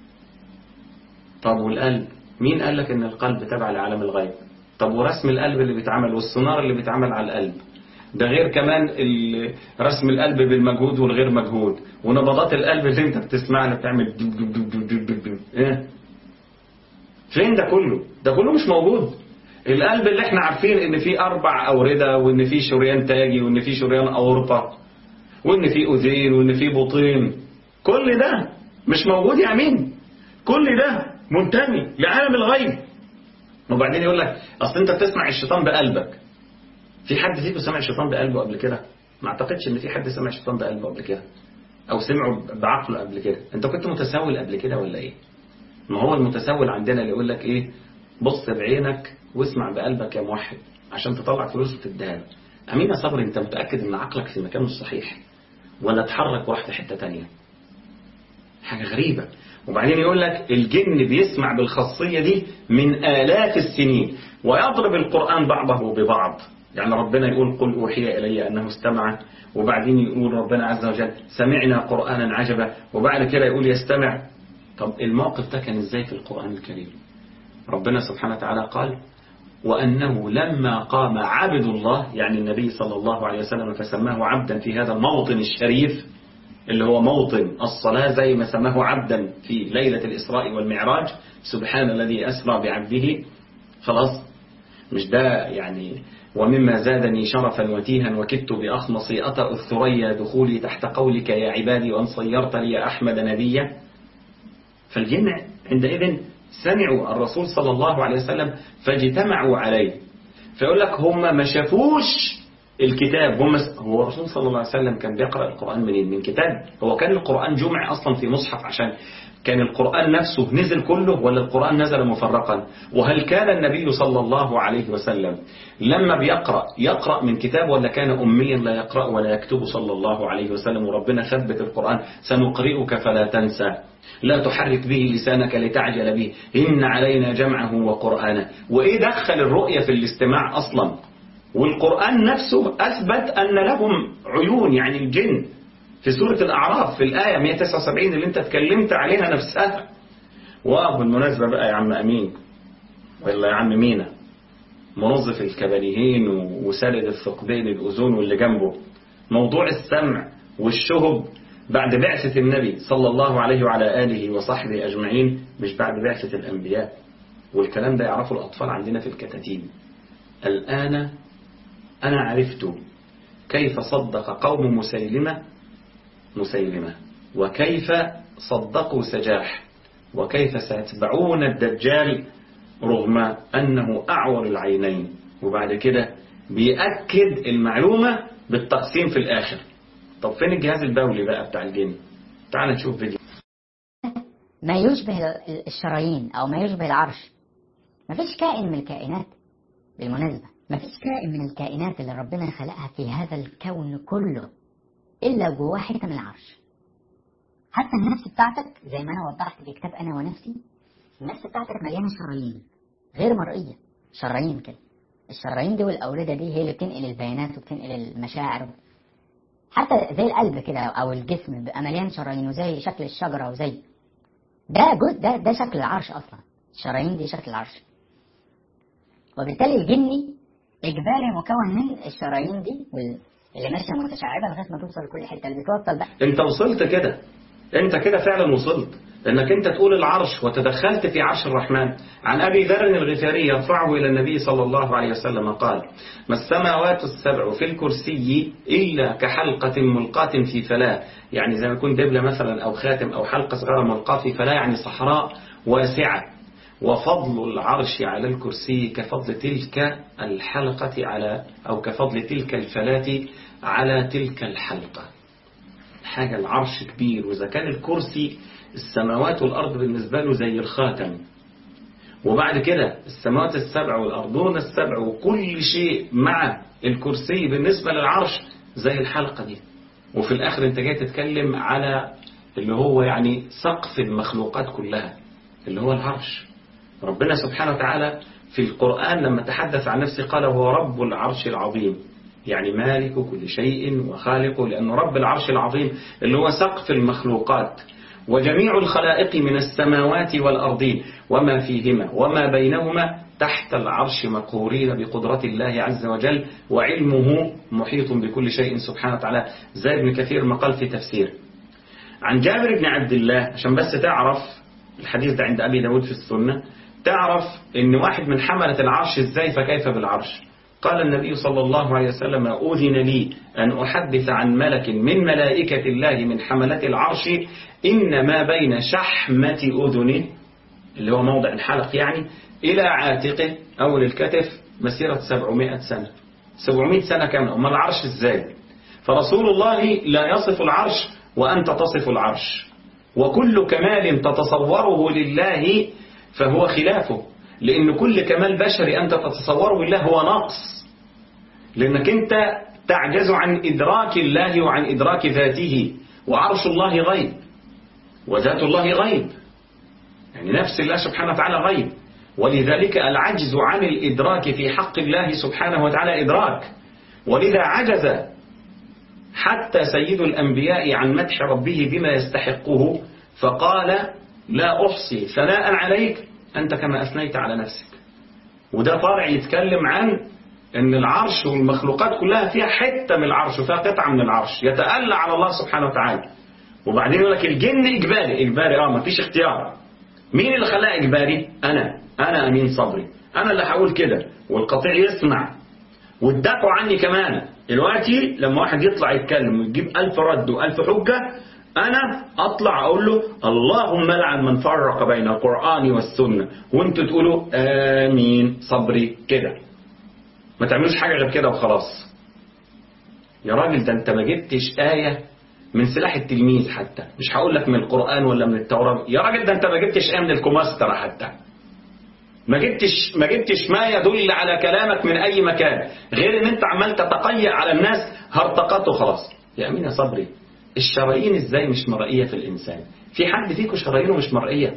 طب والقلب مين قال لك ان القلب تبع لعالم الغيب طب ورسم القلب اللي بيتعمل والسونار اللي بيتعمل على القلب ده غير كمان رسم القلب بالمجهود والغير مجهود ونبضات القلب اللي انت بتسمعها بتعمل دب دب دب دب دب دب دب. ايه فين ده كله ده كله مش موجود القلب اللي احنا عارفين ان فيه اربع اوردة وان فيه شريان تاجي وان فيه شريان اورطة وان فيه اذين وان فيه بطين كل ده مش موجود يا مين كل ده منتمي لعالم الغيب وبعدين يقول لك اصل انت بتسمع الشيطان بقلبك في حد فيكم سمع الشيطان بقلبه قبل كده ما اعتقدش ان في حد سمع الشيطان بقلبه قبل كده او سمعه بعقله قبل كده انت كنت متسول قبل كده ولا ايه ما هو المتسول عندنا اللي يقول لك ايه بص بعينك واسمع بقلبك يا موحد عشان تطلع فلوس وتديها له امين يا صبري انت متاكد ان عقلك في مكانه الصحيح ولا اتحرك وراح في حته تانية حاجه غريبه وبعدين يقول لك الجن بيسمع بالخاصيه دي من الاف السنين ويضرب القران بعضه ببعض يعني ربنا يقول قل أوحي إلي أنه استمع وبعدين يقول ربنا عز وجل سمعنا قرآنا عجبا وبعد كده يقول يستمع طب الموقف ده كان ازاي في القرآن الكريم ربنا سبحانه وتعالى قال وأنه لما قام عبد الله يعني النبي صلى الله عليه وسلم فسماه عبدا في هذا الموطن الشريف اللي هو موطن الصلاة زي ما سماه عبدا في ليلة الإسراء والمعراج سبحان الذي أسرى بعبده خلاص مش ده يعني ومما زادني شرفا وتيها وكدت بأخمصي أطأ الثريا دخولي تحت قولك يا عبادي وأن صيرت لي أحمد نبيا فالجن عندئذ سمعوا الرسول صلى الله عليه وسلم فاجتمعوا عليه فيقول لك هم ما شافوش الكتاب هم هو الرسول صلى الله عليه وسلم كان بيقرأ القرآن منين من كتاب هو كان القرآن جمع أصلا في مصحف عشان كان القرآن نفسه نزل كله ولا القرآن نزل مفرقا وهل كان النبي صلى الله عليه وسلم لما بيقرأ يقرأ من كتاب ولا كان أميا لا يقرأ ولا يكتب صلى الله عليه وسلم وربنا ثبت القرآن سنقرئك فلا تنسى لا تحرك به لسانك لتعجل به إن علينا جمعه وقرآنه وإيه دخل الرؤية في الاستماع أصلا والقرآن نفسه أثبت أن لهم عيون يعني الجن في سورة الأعراف في الآية 179 اللي انت اتكلمت عليها نفسها وبالمناسبة بقى يا عم أمين ولا يا عم مينا منظف الكباريهين وسالد الثقبين الأذون واللي جنبه موضوع السمع والشهب بعد بعثة النبي صلى الله عليه وعلى آله وصحبه أجمعين مش بعد بعثة الأنبياء والكلام ده يعرفه الأطفال عندنا في الكتاتيب الآن أنا عرفت كيف صدق قوم مسيلمة مسيلمة وكيف صدقوا سجاح وكيف سيتبعون الدجال رغم أنه أعور العينين وبعد كده بيأكد المعلومة بالتقسيم في الآخر طب فين الجهاز البولي بقى بتاع الجن تعال نشوف فيديو ما يشبه ال- الشرايين أو ما يشبه العرش مفيش كائن من الكائنات بالمناسبة مفيش كائن من الكائنات اللي ربنا خلقها في هذا الكون كله إلا جواه حتة من العرش حتى النفس بتاعتك زي ما أنا وضحت في كتاب أنا ونفسي النفس بتاعتك مليانة شرايين غير مرئية شرايين كده الشرايين دي والأوردة دي هي اللي بتنقل البيانات وبتنقل المشاعر حتى زي القلب كده أو الجسم بيبقى مليان شرايين وزي شكل الشجرة وزي ده جزء ده ده شكل العرش أصلا الشرايين دي شكل العرش وبالتالي الجني إجباري مكون من الشرايين دي وال- اللي ماشية متشعبة لغاية ما توصل لكل حتة اللي بتوصل بقى انت وصلت كده انت كده فعلا وصلت انك انت تقول العرش وتدخلت في عرش الرحمن عن ابي ذر الغفاري يرفعه الى النبي صلى الله عليه وسلم قال ما السماوات السبع في الكرسي الا كحلقه ملقاه في فلاه يعني زي ما يكون دبله مثلا او خاتم او حلقه صغيره ملقاه في فلاه يعني صحراء واسعه وفضل العرش على الكرسي كفضل تلك الحلقة على أو كفضل تلك الفلاة على تلك الحلقة حاجة العرش كبير وإذا كان الكرسي السماوات والأرض بالنسبة له زي الخاتم وبعد كده السماوات السبع والأرضون السبع وكل شيء مع الكرسي بالنسبة للعرش زي الحلقة دي وفي الآخر أنت جاي تتكلم على اللي هو يعني سقف المخلوقات كلها اللي هو العرش ربنا سبحانه وتعالى في القرآن لما تحدث عن نفسه قال هو رب العرش العظيم يعني مالك كل شيء وخالقه لأنه رب العرش العظيم اللي هو سقف المخلوقات وجميع الخلائق من السماوات والأرضين وما فيهما وما بينهما تحت العرش مقهورين بقدرة الله عز وجل وعلمه محيط بكل شيء سبحانه وتعالى زي ابن كثير ما قال في تفسير عن جابر بن عبد الله عشان بس تعرف الحديث ده عند أبي داود في السنة تعرف ان واحد من حملة العرش ازاي فكيف بالعرش قال النبي صلى الله عليه وسلم أذن لي أن أحدث عن ملك من ملائكة الله من حملة العرش إن ما بين شحمة أذنه اللي هو موضع الحلق يعني إلى عاتقه أو للكتف مسيرة 700 سنة 700 سنة كاملة أما العرش إزاي فرسول الله لا يصف العرش وأنت تصف العرش وكل كمال تتصوره لله فهو خلافه لأن كل كمال بشري أنت تتصوره لله هو نقص لأنك أنت تعجز عن إدراك الله وعن إدراك ذاته وعرش الله غيب وذات الله غيب يعني نفس الله سبحانه وتعالى غيب ولذلك العجز عن الإدراك في حق الله سبحانه وتعالى إدراك ولذا عجز حتى سيد الأنبياء عن مدح ربه بما يستحقه فقال لا أحصي ثناء عليك أنت كما أثنيت على نفسك وده طالع يتكلم عن أن العرش والمخلوقات كلها فيها حتة من العرش وفيها قطعة من العرش يتألى على الله سبحانه وتعالى وبعدين يقول لك الجن إجباري إجباري آه ما فيش اختيار مين اللي خلاه إجباري أنا أنا أمين صبري أنا اللي هقول كده والقطيع يسمع وادعوا عني كمان دلوقتي لما واحد يطلع يتكلم ويجيب ألف رد وألف حجة أنا أطلع أقول له اللهم لعن من فرق بين القرآن والسنة وانتوا تقولوا آمين صبري كده ما تعملوش حاجة غير كده وخلاص يا راجل ده انت ما جبتش آية من سلاح التلميذ حتى مش هقول لك من القرآن ولا من التوراة يا راجل ده انت ما جبتش آية من الكماسترة حتى ما جبتش ما جبتش ما يدل على كلامك من أي مكان غير ان انت عمال تتقيأ على الناس هرطقات وخلاص يا أمين يا صبري الشرايين ازاي مش مرئية في الإنسان في حد فيكم شرايينه مش مرئية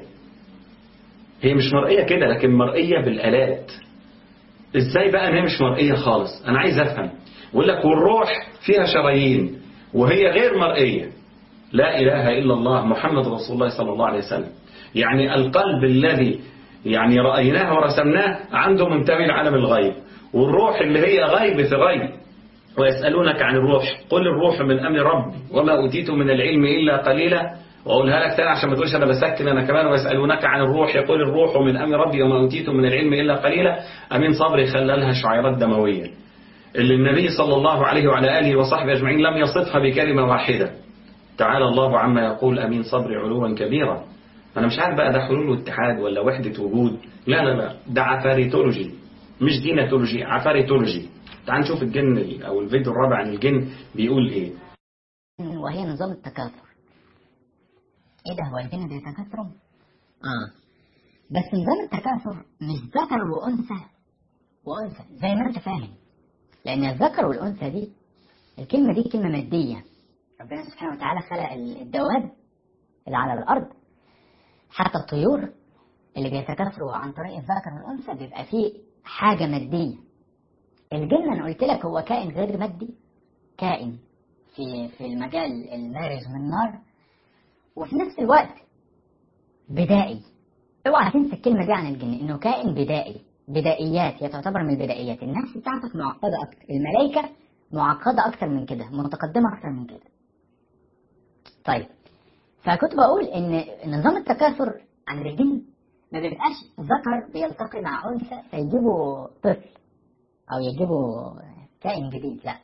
هي مش مرئية كده لكن مرئية بالآلات ازاي بقى ان هي مش مرئية خالص انا عايز افهم يقول لك والروح فيها شرايين وهي غير مرئية لا إله إلا الله محمد رسول الله صلى الله عليه وسلم يعني القلب الذي يعني رأيناه ورسمناه عنده منتمي لعالم الغيب والروح اللي هي غيب في غيب ويسألونك عن الروح قل الروح من أمر ربي وما أوتيت من العلم إلا قليلا وأقولها لك تاني عشان ما تقولش أنا بسكن أنا كمان ويسألونك عن الروح يقول الروح من أمر ربي وما أوتيت من العلم إلا قليلا أمين صبري خلالها شعيرات دموية اللي النبي صلى الله عليه وعلى آله وصحبه أجمعين لم يصفها بكلمة واحدة تعالى الله عما يقول أمين صبري علوا كبيرا انا مش عارف بقى ده حلول واتحاد ولا وحدة وجود لا لا لا ده عفاريتولوجي مش ديناتولوجي عفاريتولوجي تعال نشوف الجن ال- او الفيديو الرابع عن الجن بيقول ايه وهي نظام التكاثر ايه ده هو الجن بيتكاثروا اه بس نظام التكاثر مش ذكر وانثى وانثى زي ما انت فاهم لان الذكر والانثى دي الكلمه دي كلمه ماديه ربنا سبحانه وتعالى خلق ال- الدواب اللي على الارض حتى الطيور اللي بيتكاثروا عن طريق الذكر والانثى بيبقى فيه حاجه ماديه الجن انا قلت لك هو كائن غير مادي كائن في في المجال المارج من نار وفي نفس الوقت بدائي اوعى تنسى الكلمه دي عن الجن انه كائن بدائي بدائيات هي تعتبر من البدائيات النفس بتاعتك معقده اكتر الملائكه معقده اكتر من كده متقدمه اكتر من كده طيب فكنت بقول ان نظام التكاثر عند الجن ما بيبقاش ذكر بيلتقي مع انثى فيجيبوا طفل او يجيبوا كائن جديد لا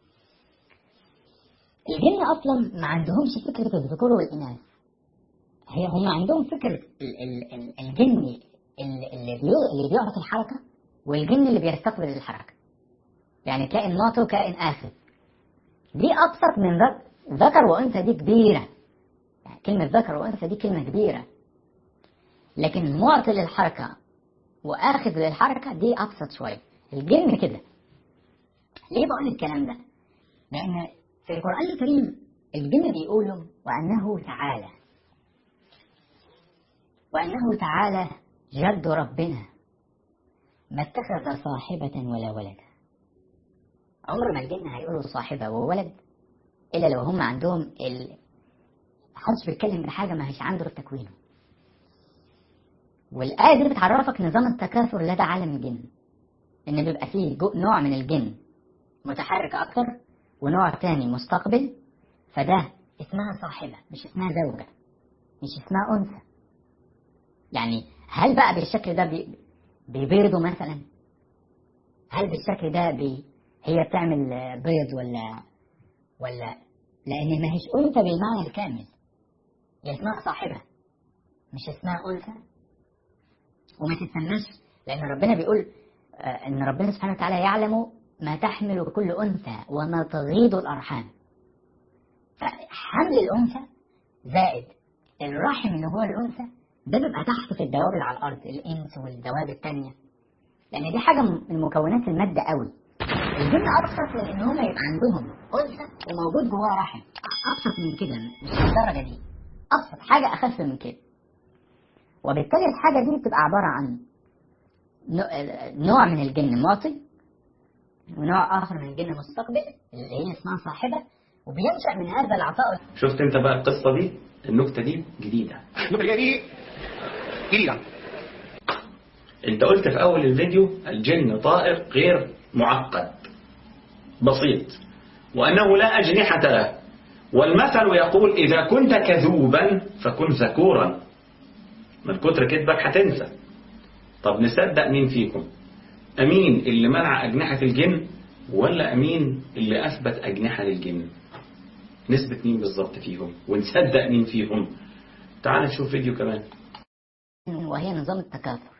الجن اصلا ما عندهمش فكره الذكور والاناث هي هم عندهم فكره ال- ال- ال- الجن ال- اللي بيو- اللي بيعطي الحركه والجن اللي بيستقبل الحركه يعني كائن معطي وكائن اخذ دي ابسط من ذك- ذكر وانثى دي كبيره يعني كلمه ذكر وانثى دي كلمه كبيره لكن معطي للحركه واخذ للحركه دي ابسط شويه الجن كده ليه بقول الكلام ده لأن في القرآن الكريم الجن بيقولوا وأنه تعالى وأنه تعالى جد ربنا ما اتخذ صاحبة ولا ولدا عمر ما الجن هيقولوا صاحبة وولد إلا لو هم عندهم ال محدش بيتكلم بحاجة ما هيش عنده في تكوينه والآية دي بتعرفك نظام التكاثر لدى عالم الجن إن بيبقى فيه جو- نوع من الجن متحرك أكتر ونوع تاني مستقبل فده اسمها صاحبة مش اسمها زوجة مش اسمها أنثى يعني هل بقى بالشكل ده بي بيبيضوا مثلا هل بالشكل ده بي هي بتعمل آه، بيض ولا ولا لأن ما هيش أنثى بالمعنى الكامل هي اسمها صاحبة مش اسمها أنثى وما تتسماش لأن ربنا بيقول آه، إن ربنا سبحانه وتعالى يعلم ما تحمل كل أنثى وما تغيض الأرحام فحمل الأنثى زائد الرحم اللي هو الأنثى ده بيبقى تحت في الدواب اللي على الأرض الإنس والدواب التانية لأن دي حاجة من مكونات المادة قوي الجن أبسط لأن هم يبقى عندهم أنثى وموجود جواها رحم أبسط من كده مش للدرجة دي أبسط حاجة أخف من كده وبالتالي الحاجة دي بتبقى عبارة عن نوع- نوع من الجن معطي ونوع آخر من الجن مستقبل اللي هي اسمها صاحبة وبينشأ من هذا العطاء شفت انت بقى القصة دي النكتة دي جديدة النكتة دي جديدة انت قلت في اول الفيديو الجن طائر غير معقد بسيط وانه لا اجنحة له والمثل يقول اذا كنت كذوبا فكن ذكورا من كتر كذبك هتنسى طب نصدق مين فيكم امين اللي منع اجنحة الجن ولا امين اللي اثبت اجنحة للجن نسبة مين بالظبط فيهم ونصدق مين فيهم تعال نشوف فيديو كمان وهي نظام التكاثر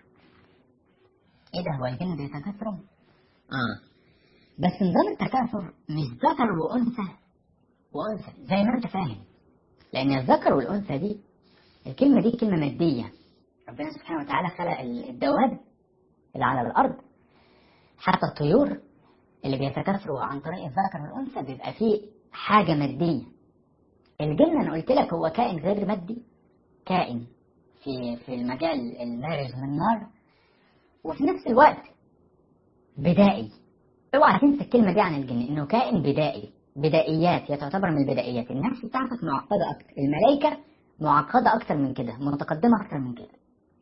ايه ده هو الجن بيتكاثروا اه بس نظام التكاثر مش ذكر وانثى وانثى زي ما انت فاهم لان الذكر والانثى دي الكلمه دي كلمه ماديه ربنا سبحانه وتعالى خلق ال- الدواب اللي على الارض حتى الطيور اللي بيتكاثروا عن طريق الذكر والانثى بيبقى فيه حاجه ماديه الجن انا قلت لك هو كائن غير مادي كائن في في المجال المارج من نار وفي نفس الوقت بدائي اوعى تنسى الكلمه دي عن الجن انه كائن بدائي بدائيات هي تعتبر من البدائيات النفس بتاعتك معقده اكتر الملائكه معقده اكتر من كده متقدمه اكتر من كده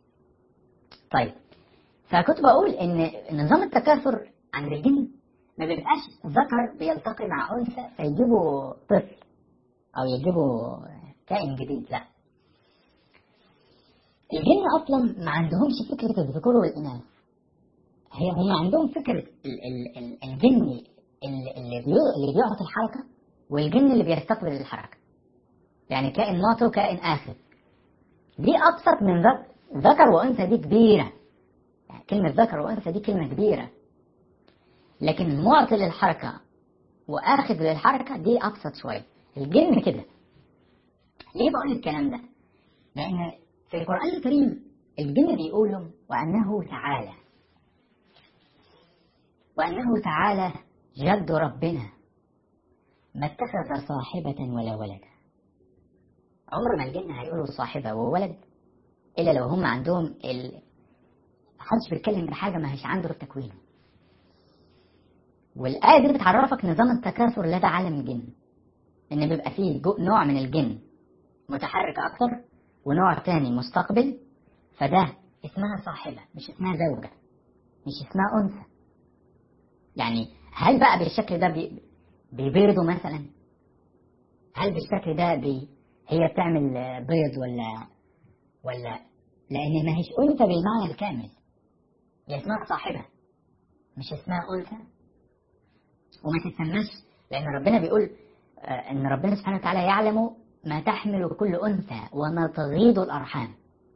طيب فكنت بقول ان نظام التكاثر عند الجن ما بيبقاش ذكر بيلتقي مع انثى فيجيبوا طفل او يجيبوا كائن جديد لا الجن اصلا ما عندهمش فكره الذكور والاناث هي هم عندهم فكره ال ال ال الجن ال- اللي بيو- اللي بيعطي الحركه والجن اللي بيستقبل الحركه يعني كائن معطي وكائن اخذ دي أبسط من ذك- ذكر وأنثى دي كبيرة يعني كلمة ذكر وأنثى دي كلمة كبيرة لكن معطي للحركة وآخذ للحركة دي أبسط شوية الجن كده ليه بقول الكلام ده؟ لأن في القرآن الكريم الجن بيقولوا وأنه تعالى وأنه تعالى جد ربنا ما اتخذ صاحبة ولا ولدا عمر ما الجن هيقولوا صاحبة وولد إلا لو هم عندهم ال... محدش بيتكلم بحاجة ما هيش عنده التكوين والآية دي بتعرفك نظام التكاثر لدى عالم الجن إن بيبقى فيه جو- نوع من الجن متحرك أكتر ونوع تاني مستقبل فده اسمها صاحبة مش اسمها زوجة مش اسمها أنثى يعني هل بقى بالشكل ده بي... بيبيضوا مثلا هل بالشكل ده بي... هي بتعمل آه، بيض ولا ولا لأن ما هيش أنثى بالمعنى الكامل هي اسمها صاحبة مش اسمها أنثى وما تتسماش لأن ربنا بيقول آه، إن ربنا سبحانه وتعالى يعلم ما تحمل كل أنثى وما تغيض الأرحام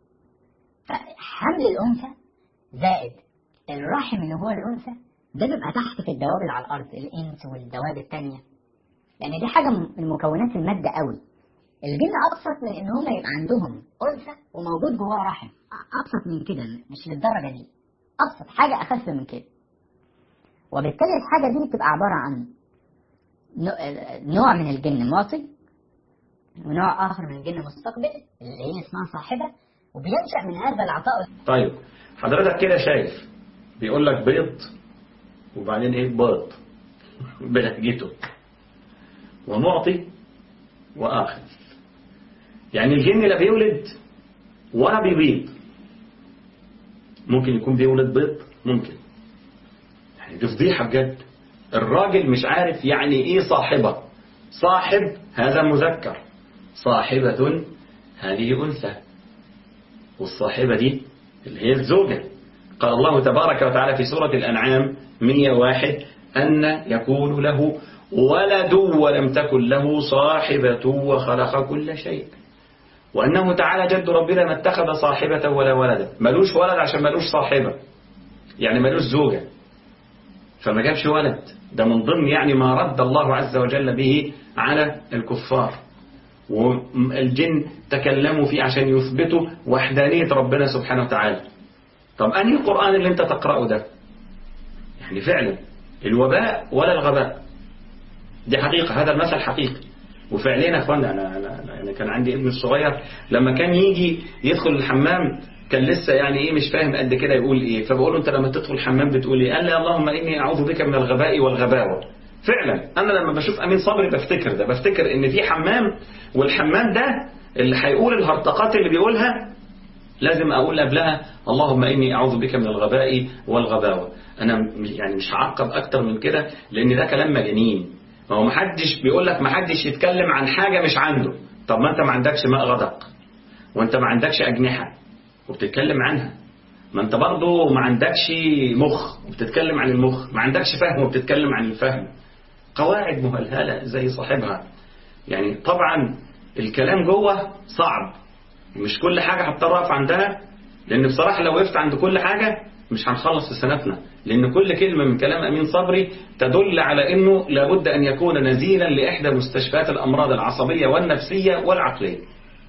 فحمل الأنثى زائد الرحم اللي هو الأنثى ده بيبقى تحت في الدواب اللي على الأرض الإنس والدواب التانية لأن دي حاجة من مكونات المادة قوي الجن أبسط من إن هم يبقى عندهم أنثى وموجود جواها رحم أبسط من كده مش للدرجة دي أبسط حاجة أخف من كده وبالتالي الحاجة دي بتبقى عبارة عن نوع- نوع من الجن معطي ونوع آخر من الجن مستقبل اللي هي اسمها صاحبة وبينشأ من هذا العطاء طيب حضرتك كده شايف بيقول لك بيض وبعدين ايه بيض بلهجته ومعطي واخذ يعني الجن لا بيولد ولا بيبيض ممكن يكون بيولد بيض ممكن يعني دي فضيحة بجد الراجل مش عارف يعني ايه صاحبة صاحب هذا مذكر صاحبة هذه أنثى والصاحبة دي اللي هي الزوجة قال الله تبارك وتعالى في سورة الأنعام 101 أن يكون له ولد ولم تكن له صاحبة وخلق كل شيء وأنه تعالى جد ربنا ما اتخذ صاحبة ولا ولدا ملوش ولد عشان ملوش صاحبة يعني ملوش زوجة فما جابش ولد ده من ضمن يعني ما رد الله عز وجل به على الكفار والجن تكلموا فيه عشان يثبتوا وحدانية ربنا سبحانه وتعالى طب أنهي القرآن اللي انت تقرأه ده يعني فعلا الوباء ولا الغباء دي حقيقة هذا المثل حقيقي وفعليا يا اخوانا أنا, أنا, أنا, أنا كان عندي ابن الصغير لما كان يجي يدخل الحمام كان لسه يعني ايه مش فاهم قد كده يقول ايه فبقول له انت لما تدخل الحمام بتقول ايه قال لي اللهم اني اعوذ بك من الغباء والغباوه فعلا انا لما بشوف امين صبري بفتكر ده بفتكر ان في حمام والحمام ده اللي هيقول الهرطقات اللي بيقولها لازم اقول قبلها اللهم اني اعوذ بك من الغباء والغباوه انا م- يعني مش هعقب اكتر من كده لان ده كلام مجانين ما هو محدش بيقول لك محدش يتكلم عن حاجه مش عنده طب ما انت ما عندكش ماء غدق وانت ما عندكش اجنحه وبتتكلم عنها ما انت برضه ما عندكش مخ وبتتكلم عن المخ ما عندكش فهم وبتتكلم عن الفهم قواعد مهلهلة زي صاحبها يعني طبعا الكلام جوه صعب مش كل حاجة هضطر اقف عندها لان بصراحة لو وقفت عند كل حاجة مش هنخلص في سنتنا لان كل كلمة من كلام امين صبري تدل على انه لابد ان يكون نزيلا لاحدى مستشفيات الامراض العصبية والنفسية والعقلية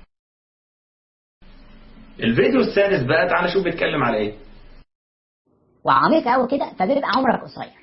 الفيديو السادس بقى تعالى شوف بيتكلم على ايه وعميق قوي كده فبيبقى عمرك قصير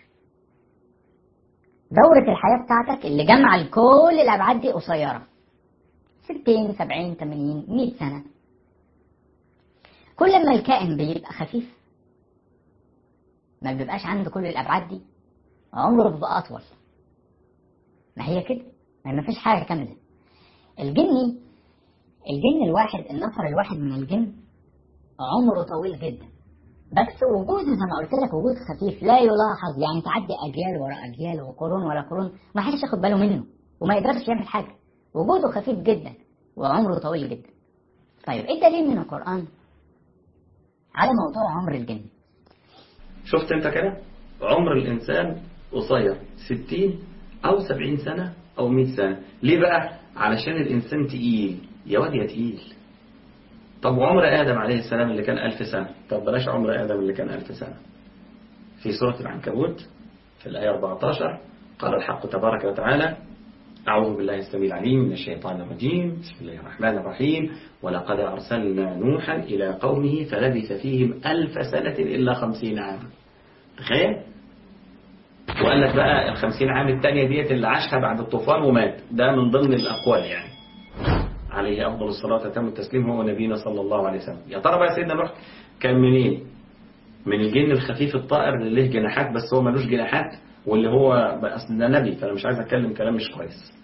دورة الحياة بتاعتك اللي جمع كل الأبعاد دي قصيرة 60 70 80 100 سنة كل ما الكائن بيبقى خفيف ما بيبقاش عنده كل الأبعاد دي عمره بيبقى أطول ما هي كده ما فيش حاجة كاملة الجني الجن الواحد النفر الواحد من الجن عمره طويل جدا بس وجوده زي ما قلت لك وجود خفيف لا يلاحظ يعني تعدي اجيال ورا اجيال وقرون ورا قرون ما حدش ياخد باله منه وما يقدرش يعمل حاجه وجوده خفيف جدا وعمره طويل جدا طيب ايه الدليل من القران على موضوع عمر الجن شفت انت كده عمر الانسان قصير 60 او 70 سنة او 100 سنة ليه بقى علشان الانسان تقيل يا واد يا تقيل طب وعمر آدم عليه السلام اللي كان ألف سنة طب بلاش عمر آدم اللي كان ألف سنة في سورة العنكبوت في الآية 14 قال الحق تبارك وتعالى أعوذ بالله السميع العليم من الشيطان الرجيم بسم الله الرحمن الرحيم ولقد أرسلنا نوحا إلى قومه فلبث فيهم ألف سنة إلا خمسين عاما تخيل وقال لك بقى الخمسين عام التانية ديت اللي عاشها بعد الطوفان ومات ده من ضمن الأقوال يعني عليه أفضل الصلاة وتم التسليم هو نبينا صلى الله عليه وسلم يا ترى بقى سيدنا نوح كان منين من الجن الخفيف الطائر اللي له جناحات بس هو ملوش جناحات واللي هو أصل ده نبي فأنا مش عايز أتكلم كلام مش كويس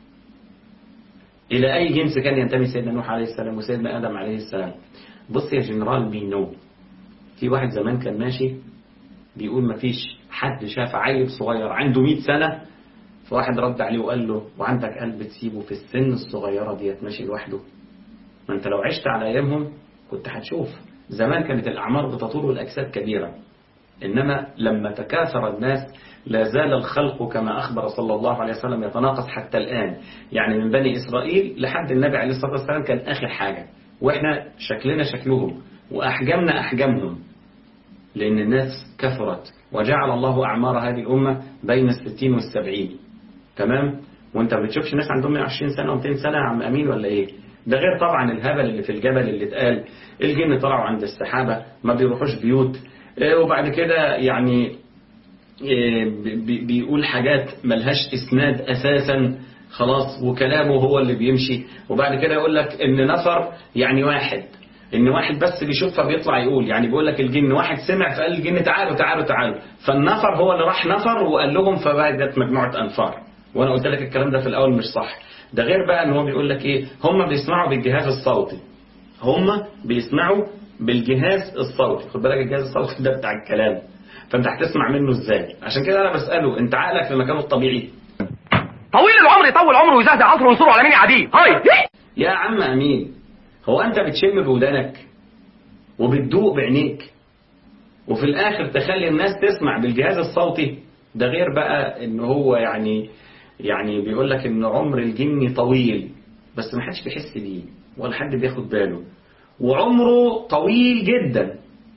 إلى أي جنس كان ينتمي سيدنا نوح عليه السلام وسيدنا آدم عليه السلام بص يا جنرال بينو في واحد زمان كان ماشي بيقول مفيش حد شاف عيل صغير عنده 100 سنة فواحد رد عليه وقال له وعندك قلب تسيبه في السن الصغيرة ديت ماشي لوحده ما انت لو عشت على ايامهم كنت هتشوف زمان كانت الاعمار بتطول والاجساد كبيرة انما لما تكاثر الناس لا زال الخلق كما اخبر صلى الله عليه وسلم يتناقص حتى الان يعني من بني اسرائيل لحد النبي عليه الصلاة والسلام كان اخر حاجة واحنا شكلنا شكلهم واحجامنا احجامهم لأن الناس كثرت وجعل الله أعمار هذه الأمة بين الستين والسبعين تمام وانت ما بتشوفش ناس عندهم 120 سنة و200 سنة يا عم أمين ولا إيه ده غير طبعا الهبل اللي في الجبل اللي اتقال الجن طلعوا عند السحابة ما بيروحوش بيوت اه وبعد كده يعني اه بي بيقول حاجات ملهاش إسناد أساسا خلاص وكلامه هو اللي بيمشي وبعد كده يقول لك إن نفر يعني واحد ان واحد بس بيشوفها بيطلع يقول يعني بيقول لك الجن واحد سمع فقال الجن تعالوا تعالوا تعالوا فالنفر هو اللي راح نفر وقال لهم فبقت مجموعة انفار وانا قلت لك الكلام ده في الاول مش صح ده غير بقى ان هو بيقول لك ايه هم بيسمعوا بالجهاز الصوتي هم بيسمعوا بالجهاز الصوتي خد بالك الجهاز الصوتي ده بتاع الكلام فانت هتسمع منه ازاي عشان كده انا بساله انت عقلك في مكانه الطبيعي طويل العمر يطول عمره ويزهزه عصره وينصره على مين يا عديد هاي يا عم امين هو أنت بتشم بودانك وبتدوق بعينيك وفي الآخر تخلي الناس تسمع بالجهاز الصوتي ده غير بقى إن هو يعني يعني بيقول لك إن عمر الجن طويل بس ما حدش بيحس بيه ولا حد بياخد باله وعمره طويل جدا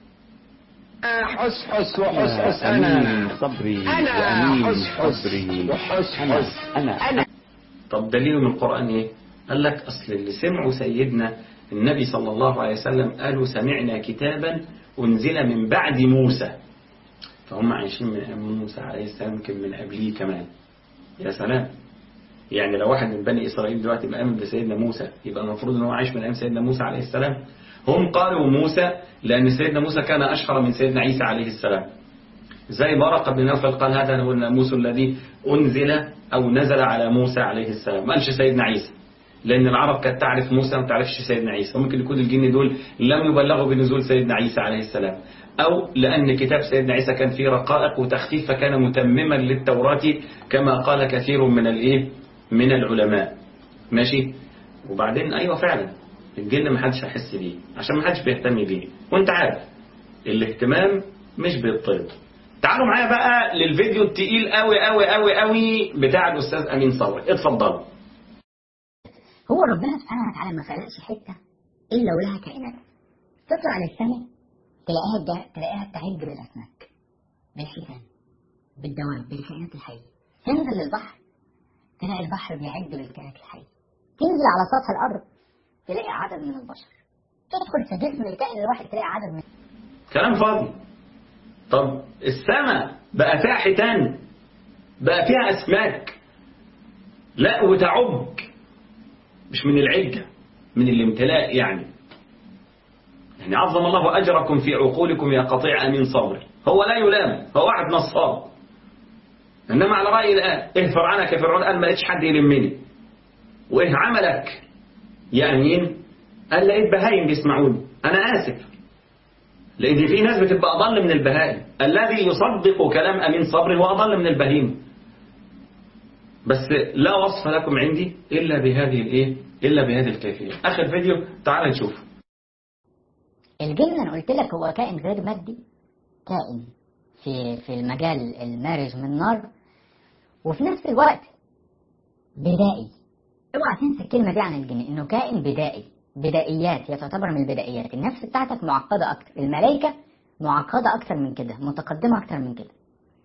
حس حس وحس حس أمين أنا صبري أنا وأمين حس حس صبري وحس أنا حس أنا أنا طب دليله من القرآن إيه؟ قال لك أصل اللي سمعوا سيدنا النبي صلى الله عليه وسلم قالوا سمعنا كتابا أنزل من بعد موسى فهم عايشين من أيام موسى عليه السلام يمكن من قبليه كمان يا سلام يعني لو واحد من بني إسرائيل دلوقتي بآمن بسيدنا موسى يبقى المفروض ان هو عايش من أيام سيدنا موسى عليه السلام هم قالوا موسى لأن سيدنا موسى كان أشهر من سيدنا عيسى عليه السلام زي برقة بن نوفل قال هذا هو الناموس الذي أنزل أو نزل على موسى عليه السلام ما قالش سيدنا عيسى لأن العرب كانت تعرف موسى وما تعرفش سيدنا عيسى وممكن يكون الجن دول لم يبلغوا بنزول سيدنا عيسى عليه السلام أو لأن كتاب سيدنا عيسى كان فيه رقائق وتخفيف فكان متمما للتوراة كما قال كثير من الإيه من العلماء ماشي وبعدين أيوة فعلا الجن ما حدش هيحس بيه عشان ما حدش بيهتم بيه وانت عارف الاهتمام مش بيطلب تعالوا معايا بقى للفيديو التقيل قوي قوي قوي قوي بتاع الأستاذ أمين صبري اتفضلوا هو ربنا سبحانه وتعالى ما خلقش حته الا ولها كائنات تطلع للسماء تلاقيها الج- تلاقيها بتعج بالاسماك بالحيتان بالدواب بالكائنات الحيه تنزل للبحر تلاقي البحر بيعج بالكائنات الحيه تنزل على سطح الارض تلاقي عدد من البشر تدخل في جسم الكائن الواحد تلاقي عدد من كلام فاضي طب السماء بقى فيها حيتان بقى فيها أسماك لا وتعج مش من العجة من الامتلاء يعني يعني عظم الله أجركم في عقولكم يا قطيع أمين صبري هو لا يلام هو واحد نصاب إنما على رأي الآن إيه فرعونك يا فرعون قال ما لقيتش حد يلمني وإيه عملك يا أمين قال لقيت بهايم بيسمعوني أنا آسف لأن في ناس بتبقى أضل من البهائم الذي يصدق كلام أمين صبري هو أضل من البهيم بس لا وصف لكم عندي إلا بهذه الإيه إلا بهذه الكيفية آخر فيديو تعال نشوف الجن انا قلت لك هو كائن غير مادي كائن في في المجال المارج من نار وفي نفس الوقت بدائي اوعى تنسى الكلمه دي عن الجن انه كائن بدائي بدائيات هي تعتبر من البدائيات النفس بتاعتك معقدة أكتر الملائكة معقدة أكتر من كده متقدمة أكتر من كده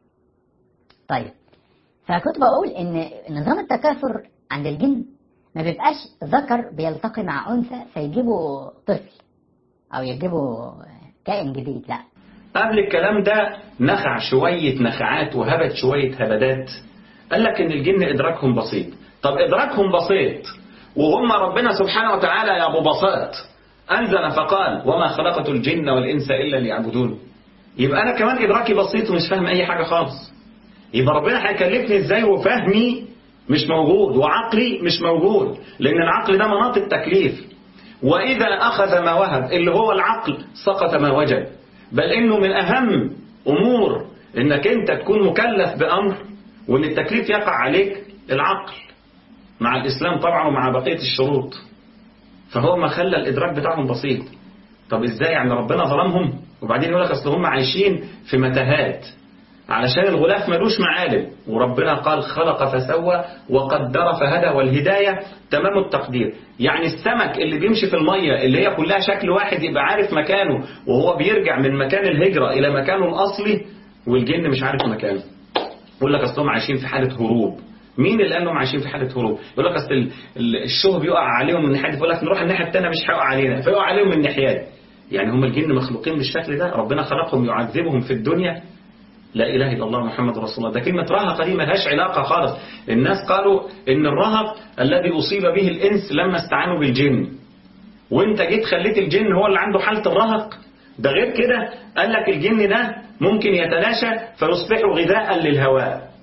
طيب فكنت بقول إن نظام التكاثر عند الجن ما بيبقاش ذكر بيلتقي مع أنثى فيجيبوا طفل أو يجيبوا كائن جديد لا قبل الكلام ده نخع شوية نخعات وهبت شوية هبدات قال لك ان الجن ادراكهم بسيط طب ادراكهم بسيط وهم ربنا سبحانه وتعالى يا ابو بساط انزل فقال وما خلقت الجن والانس الا ليعبدون يبقى انا كمان ادراكي بسيط ومش فاهم اي حاجة خالص يبقى ربنا هيكلفني ازاي وفهمي مش موجود وعقلي مش موجود لان العقل ده مناط التكليف واذا اخذ ما وهب اللي هو العقل سقط ما وجد بل انه من اهم امور انك انت تكون مكلف بامر وان التكليف يقع عليك العقل مع الاسلام طبعا ومع بقيه الشروط فهو ما خلى الادراك بتاعهم بسيط طب ازاي يعني ربنا ظلمهم وبعدين يقول لك اصل هم عايشين في متاهات علشان الغلاف ملوش معالم وربنا قال خلق فسوى وقدر فهدى والهداية تمام التقدير يعني السمك اللي بيمشي في المية اللي هي كلها شكل واحد يبقى عارف مكانه وهو بيرجع من مكان الهجرة إلى مكانه الأصلي والجن مش عارف مكانه يقول لك أصلهم عايشين في حالة هروب مين اللي قال لهم عايشين في حالة هروب يقول لك أصل الشوه بيقع عليهم من ناحية يقول لك نروح الناحية التانية مش هيقع علينا فيقع عليهم من ناحيات يعني هم الجن مخلوقين بالشكل ده ربنا خلقهم يعذبهم في الدنيا لا إله إلا الله محمد رسول الله ده كلمة رهق دي ملهاش علاقة خالص الناس قالوا إن الرهق الذي أصيب به الإنس لما استعانوا بالجن وانت جيت خليت الجن هو اللي عنده حالة الرهق ده غير كده قال لك الجن ده ممكن يتلاشى فيصبح غذاء للهواء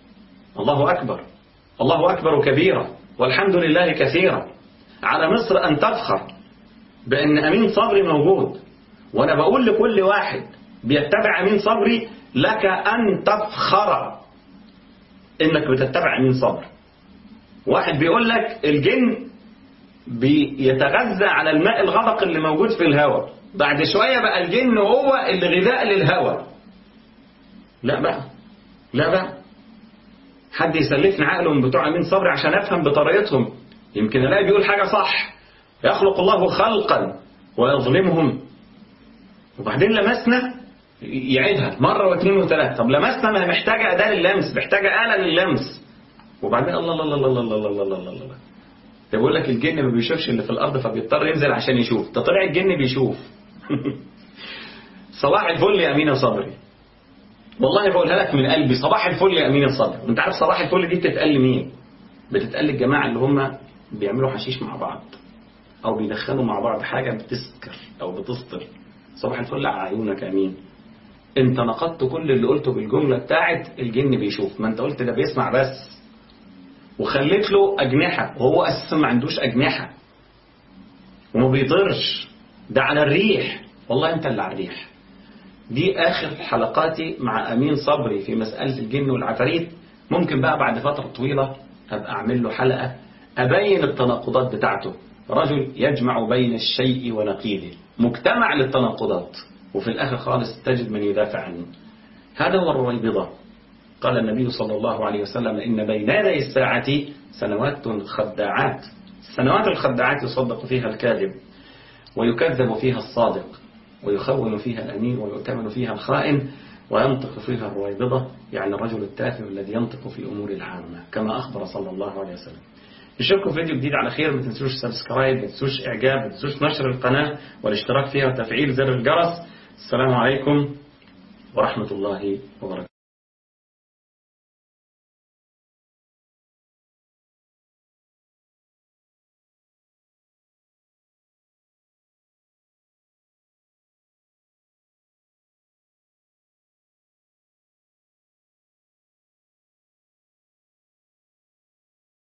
الله أكبر الله أكبر كبيرا والحمد لله كثيرا على مصر أن تفخر بأن أمين صبري موجود وأنا بقول لكل واحد بيتبع أمين صبري لك أن تفخر إنك بتتبع أمين صبر واحد بيقول لك الجن بيتغذى على الماء الغدق اللي موجود في الهواء بعد شوية بقى الجن هو اللي غذاء للهواء لا بقى لا بقى حد يسلفني عقله من بتوع أمين صبري عشان أفهم بطريقتهم يمكن ألاقي بيقول حاجة صح يخلق الله خلقا ويظلمهم وبعدين لمسنا يعيدها مرة واثنين وثلاثة طب لمسنا ما محتاجة أداة لللمس محتاجة آلة لللمس وبعدين الله الله الله الله الله الله الله الله الله ده بيقول لك الجن ما بيشوفش اللي في الأرض فبيضطر ينزل عشان يشوف ده طلع الجن بيشوف صباح الفل يا أمينة صبري والله بقولها لك من قلبي صباح الفل يا أمينة صبري وانت عارف صباح الفل دي بتتقال لمين بتتقال للجماعة اللي هم بيعملوا حشيش مع بعض أو بيدخلوا مع بعض حاجة بتسكر أو بتسطر صباح الفل على عيونك أمين انت نقدت كل اللي قلته بالجملة بتاعت الجن بيشوف ما انت قلت ده بيسمع بس وخليت له أجنحة وهو أساسا ما عندوش أجنحة وما بيطيرش ده على الريح والله انت اللي على الريح دي آخر حلقاتي مع أمين صبري في مسألة الجن والعفاريت ممكن بقى بعد فترة طويلة أبقى أعمل له حلقة أبين التناقضات بتاعته رجل يجمع بين الشيء ونقيضه مجتمع للتناقضات وفي الآخر خالص تجد من يدافع عنه هذا هو الرويبضة قال النبي صلى الله عليه وسلم إن بين يدي الساعة سنوات خداعات السنوات الخداعات يصدق فيها الكاذب ويكذب فيها الصادق ويخون فيها الأمين ويؤتمن فيها الخائن وينطق فيها الرويبضة يعني الرجل التافه الذي ينطق في أمور العامة كما أخبر صلى الله عليه وسلم نشوفكم فيديو جديد على خير ما تنسوش سبسكرايب ما تنسوش إعجاب ما تنسوش نشر القناة والاشتراك فيها وتفعيل زر الجرس السلام عليكم ورحمة الله وبركاته